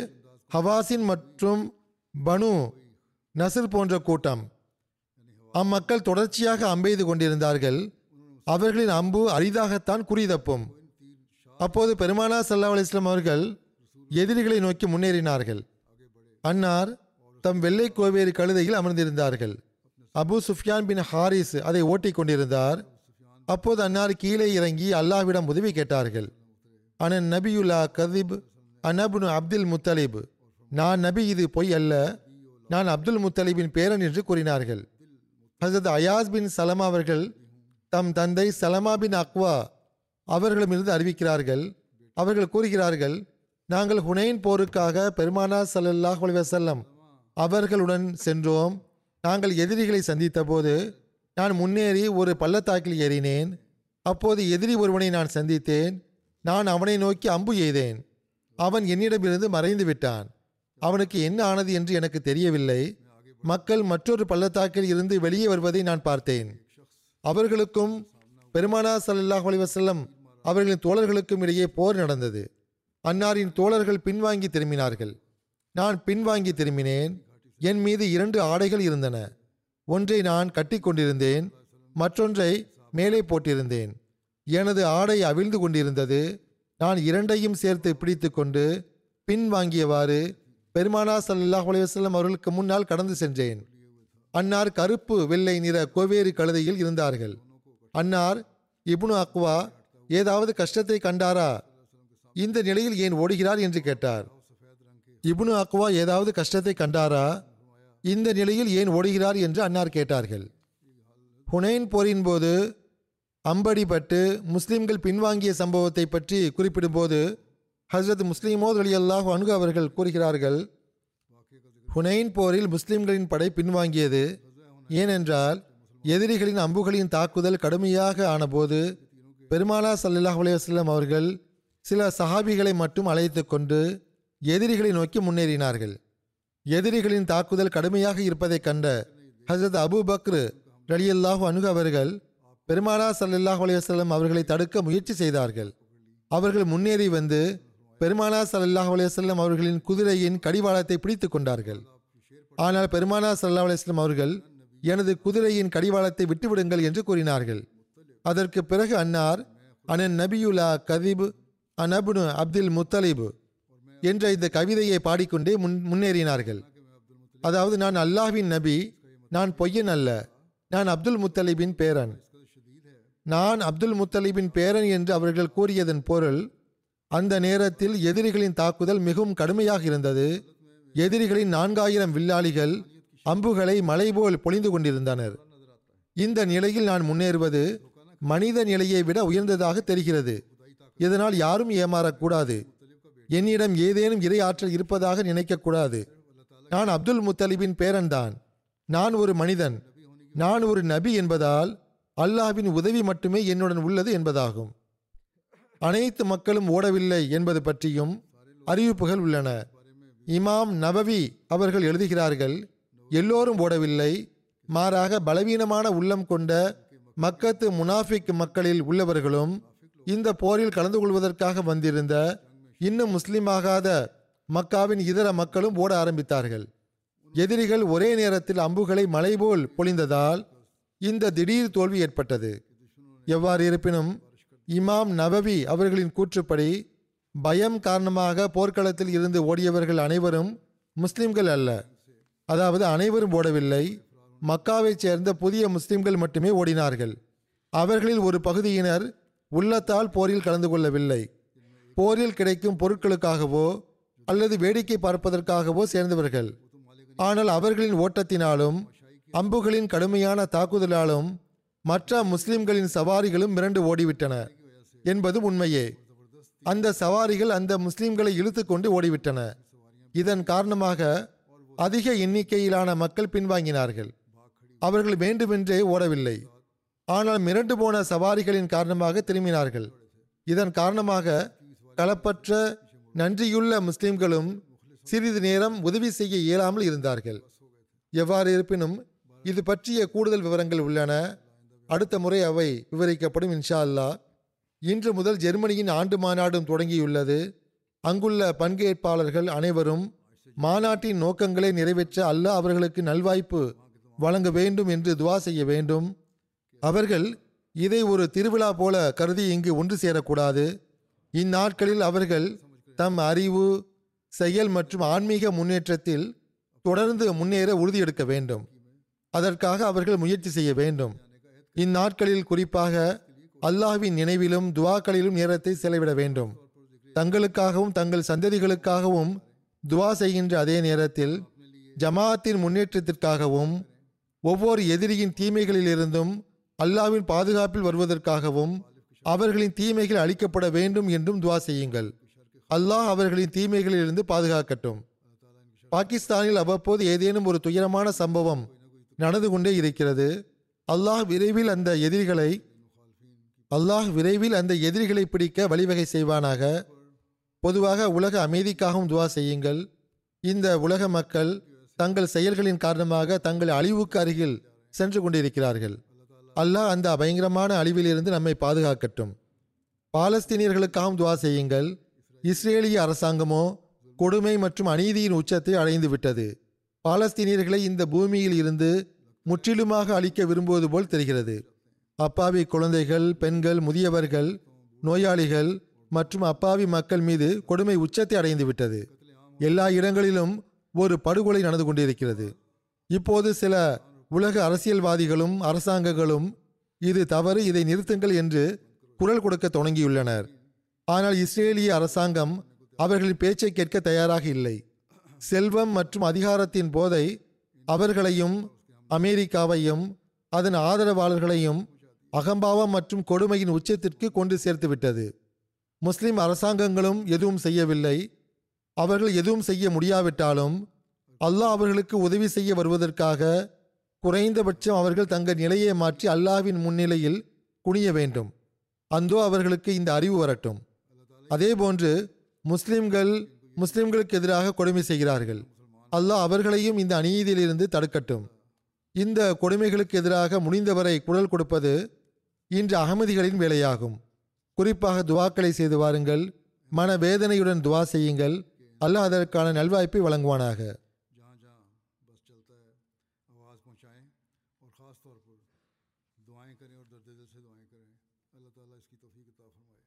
ஹவாசின் மற்றும் பனு நசிர் போன்ற கூட்டம் அம்மக்கள் தொடர்ச்சியாக அம்பெய்து கொண்டிருந்தார்கள் அவர்களின் அம்பு அரிதாகத்தான் குறிதப்பும் அப்போது பெருமானா சல்லா அலிஸ்லாம் அவர்கள் எதிரிகளை நோக்கி முன்னேறினார்கள் அன்னார் தம் வெள்ளை கோவேறு கழுதையில் அமர்ந்திருந்தார்கள் அபு சுஃப்யான் பின் ஹாரிஸ் அதை ஓட்டிக் கொண்டிருந்தார் அப்போது அன்னார் கீழே இறங்கி அல்லாஹ்விடம் உதவி கேட்டார்கள் அனன் நபியுல்லா கதிப் அனபுனு அப்துல் முத்தலிப் நான் நபி இது பொய் அல்ல நான் அப்துல் முத்தலிபின் பேரன் என்று கூறினார்கள் ஹசரத் அயாஸ் பின் சலமா அவர்கள் தம் தந்தை சலமா பின் அக்வா அவர்களிடமிருந்து அறிவிக்கிறார்கள் அவர்கள் கூறுகிறார்கள் நாங்கள் ஹுனைன் போருக்காக பெருமானா ஸல்லல்லாஹு அலைஹி வஸல்லம் அவர்களுடன் சென்றோம் நாங்கள் எதிரிகளை சந்தித்த போது நான் முன்னேறி ஒரு பள்ளத்தாக்கில் ஏறினேன் அப்போது எதிரி ஒருவனை நான் சந்தித்தேன் நான் அவனை நோக்கி அம்பு எய்தேன் அவன் என்னிடமிருந்து மறைந்து விட்டான் அவனுக்கு என்ன ஆனது என்று எனக்கு தெரியவில்லை மக்கள் மற்றொரு பள்ளத்தாக்கில் இருந்து வெளியே வருவதை நான் பார்த்தேன் அவர்களுக்கும் பெருமானா ஸல்லல்லாஹு அலைஹி வஸல்லம் அவர்களின் தோழர்களுக்கும் இடையே போர் நடந்தது அன்னாரின் தோழர்கள் பின்வாங்கி திரும்பினார்கள் நான் பின்வாங்கி திரும்பினேன் என் மீது இரண்டு ஆடைகள் இருந்தன ஒன்றை நான் கட்டி கொண்டிருந்தேன் மற்றொன்றை மேலே போட்டிருந்தேன் எனது ஆடை அவிழ்ந்து கொண்டிருந்தது நான் இரண்டையும் சேர்த்து பிடித்து கொண்டு பின்வாங்கியவாறு பெருமானா ஸல்லல்லாஹு அலைஹி வஸல்லம் அவர்களுக்கு முன்னால் கடந்து சென்றேன் அன்னார் கருப்பு வெள்ளை நிற கோவேறு கழுதையில் இருந்தார்கள் அன்னார் இப்னு அக்வா ஏதாவது கஷ்டத்தை கண்டாரா இந்த நிலையில் ஏன் ஓடுகிறார் என்று கேட்டார் இப்னு அக்வா ஏதாவது கஷ்டத்தை கண்டாரா இந்த நிலையில் ஏன் ஓடுகிறார் என்று அன்னார் கேட்டார்கள் ஹுனைன் போரின் போது அம்படிப்பட்டு முஸ்லிம்கள் பின்வாங்கிய சம்பவத்தை பற்றி குறிப்பிடும்போது ஹஸ்ரத் முஸ்லிமோத் அலி அல்லாஹ் அணுகு அவர்கள் கூறுகிறார்கள் ஹுனைன் போரில் முஸ்லிம்களின் படை பின்வாங்கியது ஏனென்றால் எதிரிகளின் அம்புகளின் தாக்குதல் கடுமையாக ஆனபோது பெருமானா ஸல்லல்லாஹு அலைஹி வஸல்லம் அவர்கள் சில சஹாபிகளை மட்டும் அழைத்து கொண்டு எதிரிகளை நோக்கி முன்னேறினார்கள் எதிரிகளின் தாக்குதல் கடுமையாக இருப்பதைக் கண்ட ஹசரத் அபூ பக்ர் ரலியல்லாஹு அணுகு அவர்கள் பெருமானா ஸல்லல்லாஹு அலைஹி வஸல்லம் அவர்களை தடுக்க முயற்சி செய்தார்கள் அவர்கள் முன்னேறி வந்து பெருமானா ஸல்லல்லாஹு அலைஹி வஸல்லம் அவர்களின் குதிரையின் கடிவாளத்தை பிடித்து கொண்டார்கள் ஆனால் பெருமானா ஸல்லல்லாஹு அலைஹி வஸல்லம் அவர்கள் எனது குதிரையின் கடிவாளத்தை விட்டுவிடுங்கள் என்று கூறினார்கள் அதற்கு பிறகு அன்னார் அனன் நபியுலா கதிப் அனபுனு அப்துல் முத்தலிப் என்ற இந்த கவிதையை பாடிக்கொண்டே முன் முன்னேறினார்கள் அதாவது நான் அல்லாஹ்வின் நபி நான் பொய்யன் அல்ல நான் அப்துல் முத்தலிபின் பேரன் நான் அப்துல் முத்தலிபின் பேரன் என்று அவர்கள் கூறியதன் பொருள் அந்த நேரத்தில் எதிரிகளின் தாக்குதல் மிகவும் கடுமையாக இருந்தது எதிரிகளின் நான்காயிரம் வில்லாளிகள் அம்புகளை மலை போல் பொழிந்து கொண்டிருந்தனர் இந்த நிலையில் நான் முன்னேறுவது மனித நிலையை விட உயர்ந்ததாக தெரிகிறது இதனால் யாரும் ஏமாறக்கூடாது என்னிடம் ஏதேனும் இறை ஆற்றல் இருப்பதாக நினைக்கக்கூடாது நான் அப்துல் முத்தலிபின் பேரன்தான் நான் ஒரு மனிதன் நான் ஒரு நபி என்பதால் அல்லாஹ்வின் உதவி மட்டுமே என்னுடன் உள்ளது என்பதாகும் அனைத்து மக்களும் ஓடவில்லை என்பது பற்றியும் அறிவிப்புகள் உள்ளன இமாம் நபவி அவர்கள் எழுதுகிறார்கள் எல்லோரும் ஓடவில்லை மாறாக பலவீனமான உள்ளம் கொண்ட மக்கத்து முனாஃபிக் மக்களில் உள்ளவர்களும் இந்த போரில் கலந்து கொள்வதற்காக வந்திருந்த இன்னும் முஸ்லிமாகாத மக்காவின் இதர மக்களும் ஓட ஆரம்பித்தார்கள் எதிரிகள் ஒரே நேரத்தில் அம்புகளை மலை போல் பொழிந்ததால் இந்த திடீர் தோல்வி ஏற்பட்டது எவ்வாறு இருப்பினும் இமாம் நபவி அவர்களின் கூற்றுப்படி பயம் காரணமாக போர்க்களத்தில் இருந்து ஓடியவர்கள் அனைவரும் முஸ்லிம்கள் அல்ல அதாவது அனைவரும் ஓடவில்லை மக்காவைச் சேர்ந்த புதிய முஸ்லிம்கள் மட்டுமே ஓடினார்கள் அவர்களில் ஒரு பகுதியினர் உள்ளத்தால் போரில் கலந்து கொள்ளவில்லை போரில் கிடைக்கும் பொருட்களுக்காகவோ அல்லது வேடிக்கை பார்ப்பதற்காகவோ சேர்ந்தவர்கள் ஆனால் அவர்களின் ஓட்டத்தினாலும் அம்புகளின் கடுமையான தாக்குதலாலும் மற்ற முஸ்லிம்களின் சவாரிகளும் மிரண்டு ஓடிவிட்டன என்பது உண்மையே அந்த சவாரிகள் அந்த முஸ்லிம்களை இழுத்து கொண்டு ஓடிவிட்டன இதன் காரணமாக அதிக எண்ணிக்கையிலான மக்கள் பின்வாங்கினார்கள் அவர்கள் வேண்டுமென்றே ஓடவில்லை ஆனால் மிரண்டு போன சவாரிகளின் காரணமாக திரும்பினார்கள் இதன் காரணமாக களப்பற்ற நன்றியுள்ள முஸ்லிம்களும் சிறிது நேரம் உதவி செய்ய இயலாமல் இருந்தார்கள் எவ்வாறு இருப்பினும் இது பற்றிய கூடுதல் விவரங்கள் உள்ளன அடுத்த முறை அவை விவரிக்கப்படும் இன்ஷா அல்லாஹ் இன்று முதல் ஜெர்மனியின் ஆண்டு மாநாடும் தொடங்கியுள்ளது அங்குள்ள பங்கேற்பாளர்கள் அனைவரும் மாநாட்டின் நோக்கங்களை நிறைவேற்ற அல்லாஹ் அவர்களுக்கு நல்வாய்ப்பு வழங்க வேண்டும் என்று துவா செய்ய வேண்டும் அவர்கள் இதை ஒரு திருவிழா போல கருதி இங்கு ஒன்று சேரக்கூடாது இந்நாட்களில் அவர்கள் தம் அறிவு செயல் மற்றும் ஆன்மீக முன்னேற்றத்தில் தொடர்ந்து முன்னேற உறுதியெடுக்க வேண்டும் அதற்காக அவர்கள் முயற்சி செய்ய வேண்டும் இந்நாட்களில் குறிப்பாக அல்லாஹ்வின் நினைவிலும் துவாக்களிலும் நேரத்தை செலவிட வேண்டும் தங்களுக்காகவும் தங்கள் சந்ததிகளுக்காகவும் துவா செய்கின்ற அதே நேரத்தில் ஜமாஅத்தின் முன்னேற்றத்திற்காகவும் ஒவ்வொரு எதிரியின் தீமைகளிலிருந்தும் அல்லாஹ்வின் பாதுகாப்பில் வருவதற்காகவும் அவர்களின் தீமைகள் அழிக்கப்பட வேண்டும் என்றும் துவா செய்யுங்கள் அல்லாஹ் அவர்களின் தீமைகளிலிருந்து பாதுகாக்கட்டும் பாகிஸ்தானில் அவ்வப்போது ஏதேனும் ஒரு துயரமான சம்பவம் நடந்து கொண்டே இருக்கிறது அல்லாஹ் விரைவில் அந்த எதிரிகளை அல்லாஹ் விரைவில் அந்த எதிரிகளை பிடிக்க வழிவகை செய்வானாக பொதுவாக உலக அமைதிக்காகவும் துவா செய்யுங்கள் இந்த உலக மக்கள் தங்கள் செயல்களின் காரணமாக தங்கள் அழிவுக்கு அருகில் சென்று கொண்டிருக்கிறார்கள் அல்லாஹ் அந்த பயங்கரமான அழிவிலிருந்து நம்மை பாதுகாக்கட்டும் பாலஸ்தீனியர்களுக்காகவும் துவா செய்யுங்கள் இஸ்ரேலிய அரசாங்கமோ கொடுமை மற்றும் அநீதியின் உச்சத்தை அடைந்து விட்டது பாலஸ்தீனியர்களை இந்த பூமியில் இருந்து முற்றிலுமாக அழிக்க விரும்புவது போல் தெரிகிறது அப்பாவி குழந்தைகள் பெண்கள் முதியவர்கள் நோயாளிகள் மற்றும் அப்பாவி மக்கள் மீது கொடுமை உச்சத்தை அடைந்து விட்டது எல்லா இடங்களிலும் ஒரு படுகொலை நடந்து கொண்டிருக்கிறது இப்போது சில உலக அரசியல்வாதிகளும் அரசாங்கங்களும் இது தவறு இதை நிறுத்துங்கள் என்று குரல் கொடுக்க தொடங்கியுள்ளனர் ஆனால் இஸ்ரேலிய அரசாங்கம் அவர்களின் பேச்சை கேட்க தயாராக இல்லை செல்வம் மற்றும் அதிகாரத்தின் போதை அவர்களையும் அமெரிக்காவையும் அதன் ஆதரவாளர்களையும் அகம்பாவம் மற்றும் கொடுமையின் உச்சத்திற்கு கொண்டு சேர்த்து விட்டது முஸ்லிம் அரசாங்கங்களும் எதுவும் செய்யவில்லை அவர்கள் எதுவும் செய்ய முடியாவிட்டாலும் அல்லாஹ் அவர்களுக்கு உதவி செய்ய வருவதற்காக குறைந்தபட்சம் அவர்கள் தங்கள் நிலையை மாற்றி அல்லாஹ்வின் முன்னிலையில் குனிய வேண்டும் அந்தோ அவர்களுக்கு இந்த அறிவு வரட்டும் அதேபோன்று முஸ்லிம்கள் முஸ்லிம்களுக்கு எதிராக கொடுமை செய்கிறார்கள் அல்லாஹ் அவர்களையும் இந்த அநீதியிலிருந்து தடுக்கட்டும் இந்த கொடுமைகளுக்கு எதிராக முடிந்தவரை குரல் கொடுப்பது இன்று அகமதிகளின் வேலையாகும் குறிப்பாக துவாக்களை செய்து வாருங்கள் மன வேதனையுடன் துவா செய்யுங்கள் அல்லாஹ் அதற்கான நல்வாய்ப்பை வழங்குவானாக जहाँ जहाँ बस चलता है आवाज़ पहुँचाएँ और ख़ास तौर पर दुआएं करें और दर्द दिल से दुआएं करें अल्लाह ताला इसकी तौफीक अता फरमाए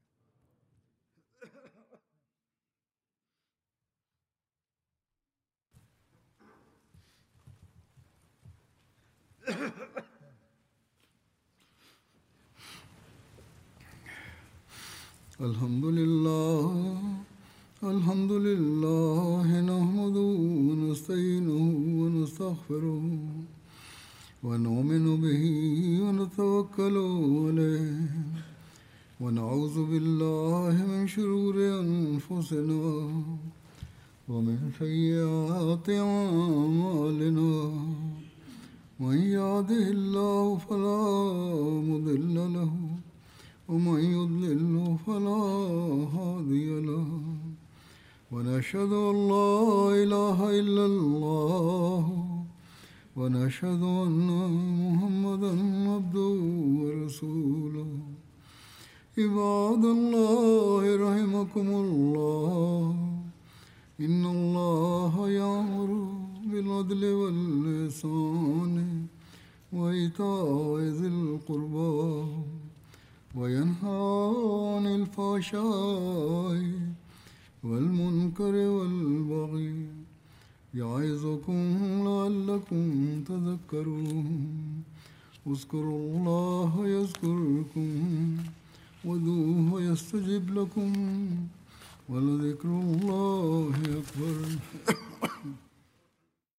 الحمد لله الحمد لله نحمده ونستعينه ونستغفره ونؤمن به ونتوكل عليه ونعوذ بالله من شرور أنفسنا ومن سيئات أعمالنا من يهده الله فلا مضل له ومن يضلل فلا هادي له ونشهد أن لا إله إلا الله ونشهد أن محمدا عبده ورسوله عباد الله رحمكم الله إن الله يأمر بالعدل والإحسان وإيتاء ذي القربى وينهى عن الفحشاء والمنكر والبغي يعظكم لعلكم تذكرون اذكروا الله يذكركم ودوه يستجب لكم ولذكر الله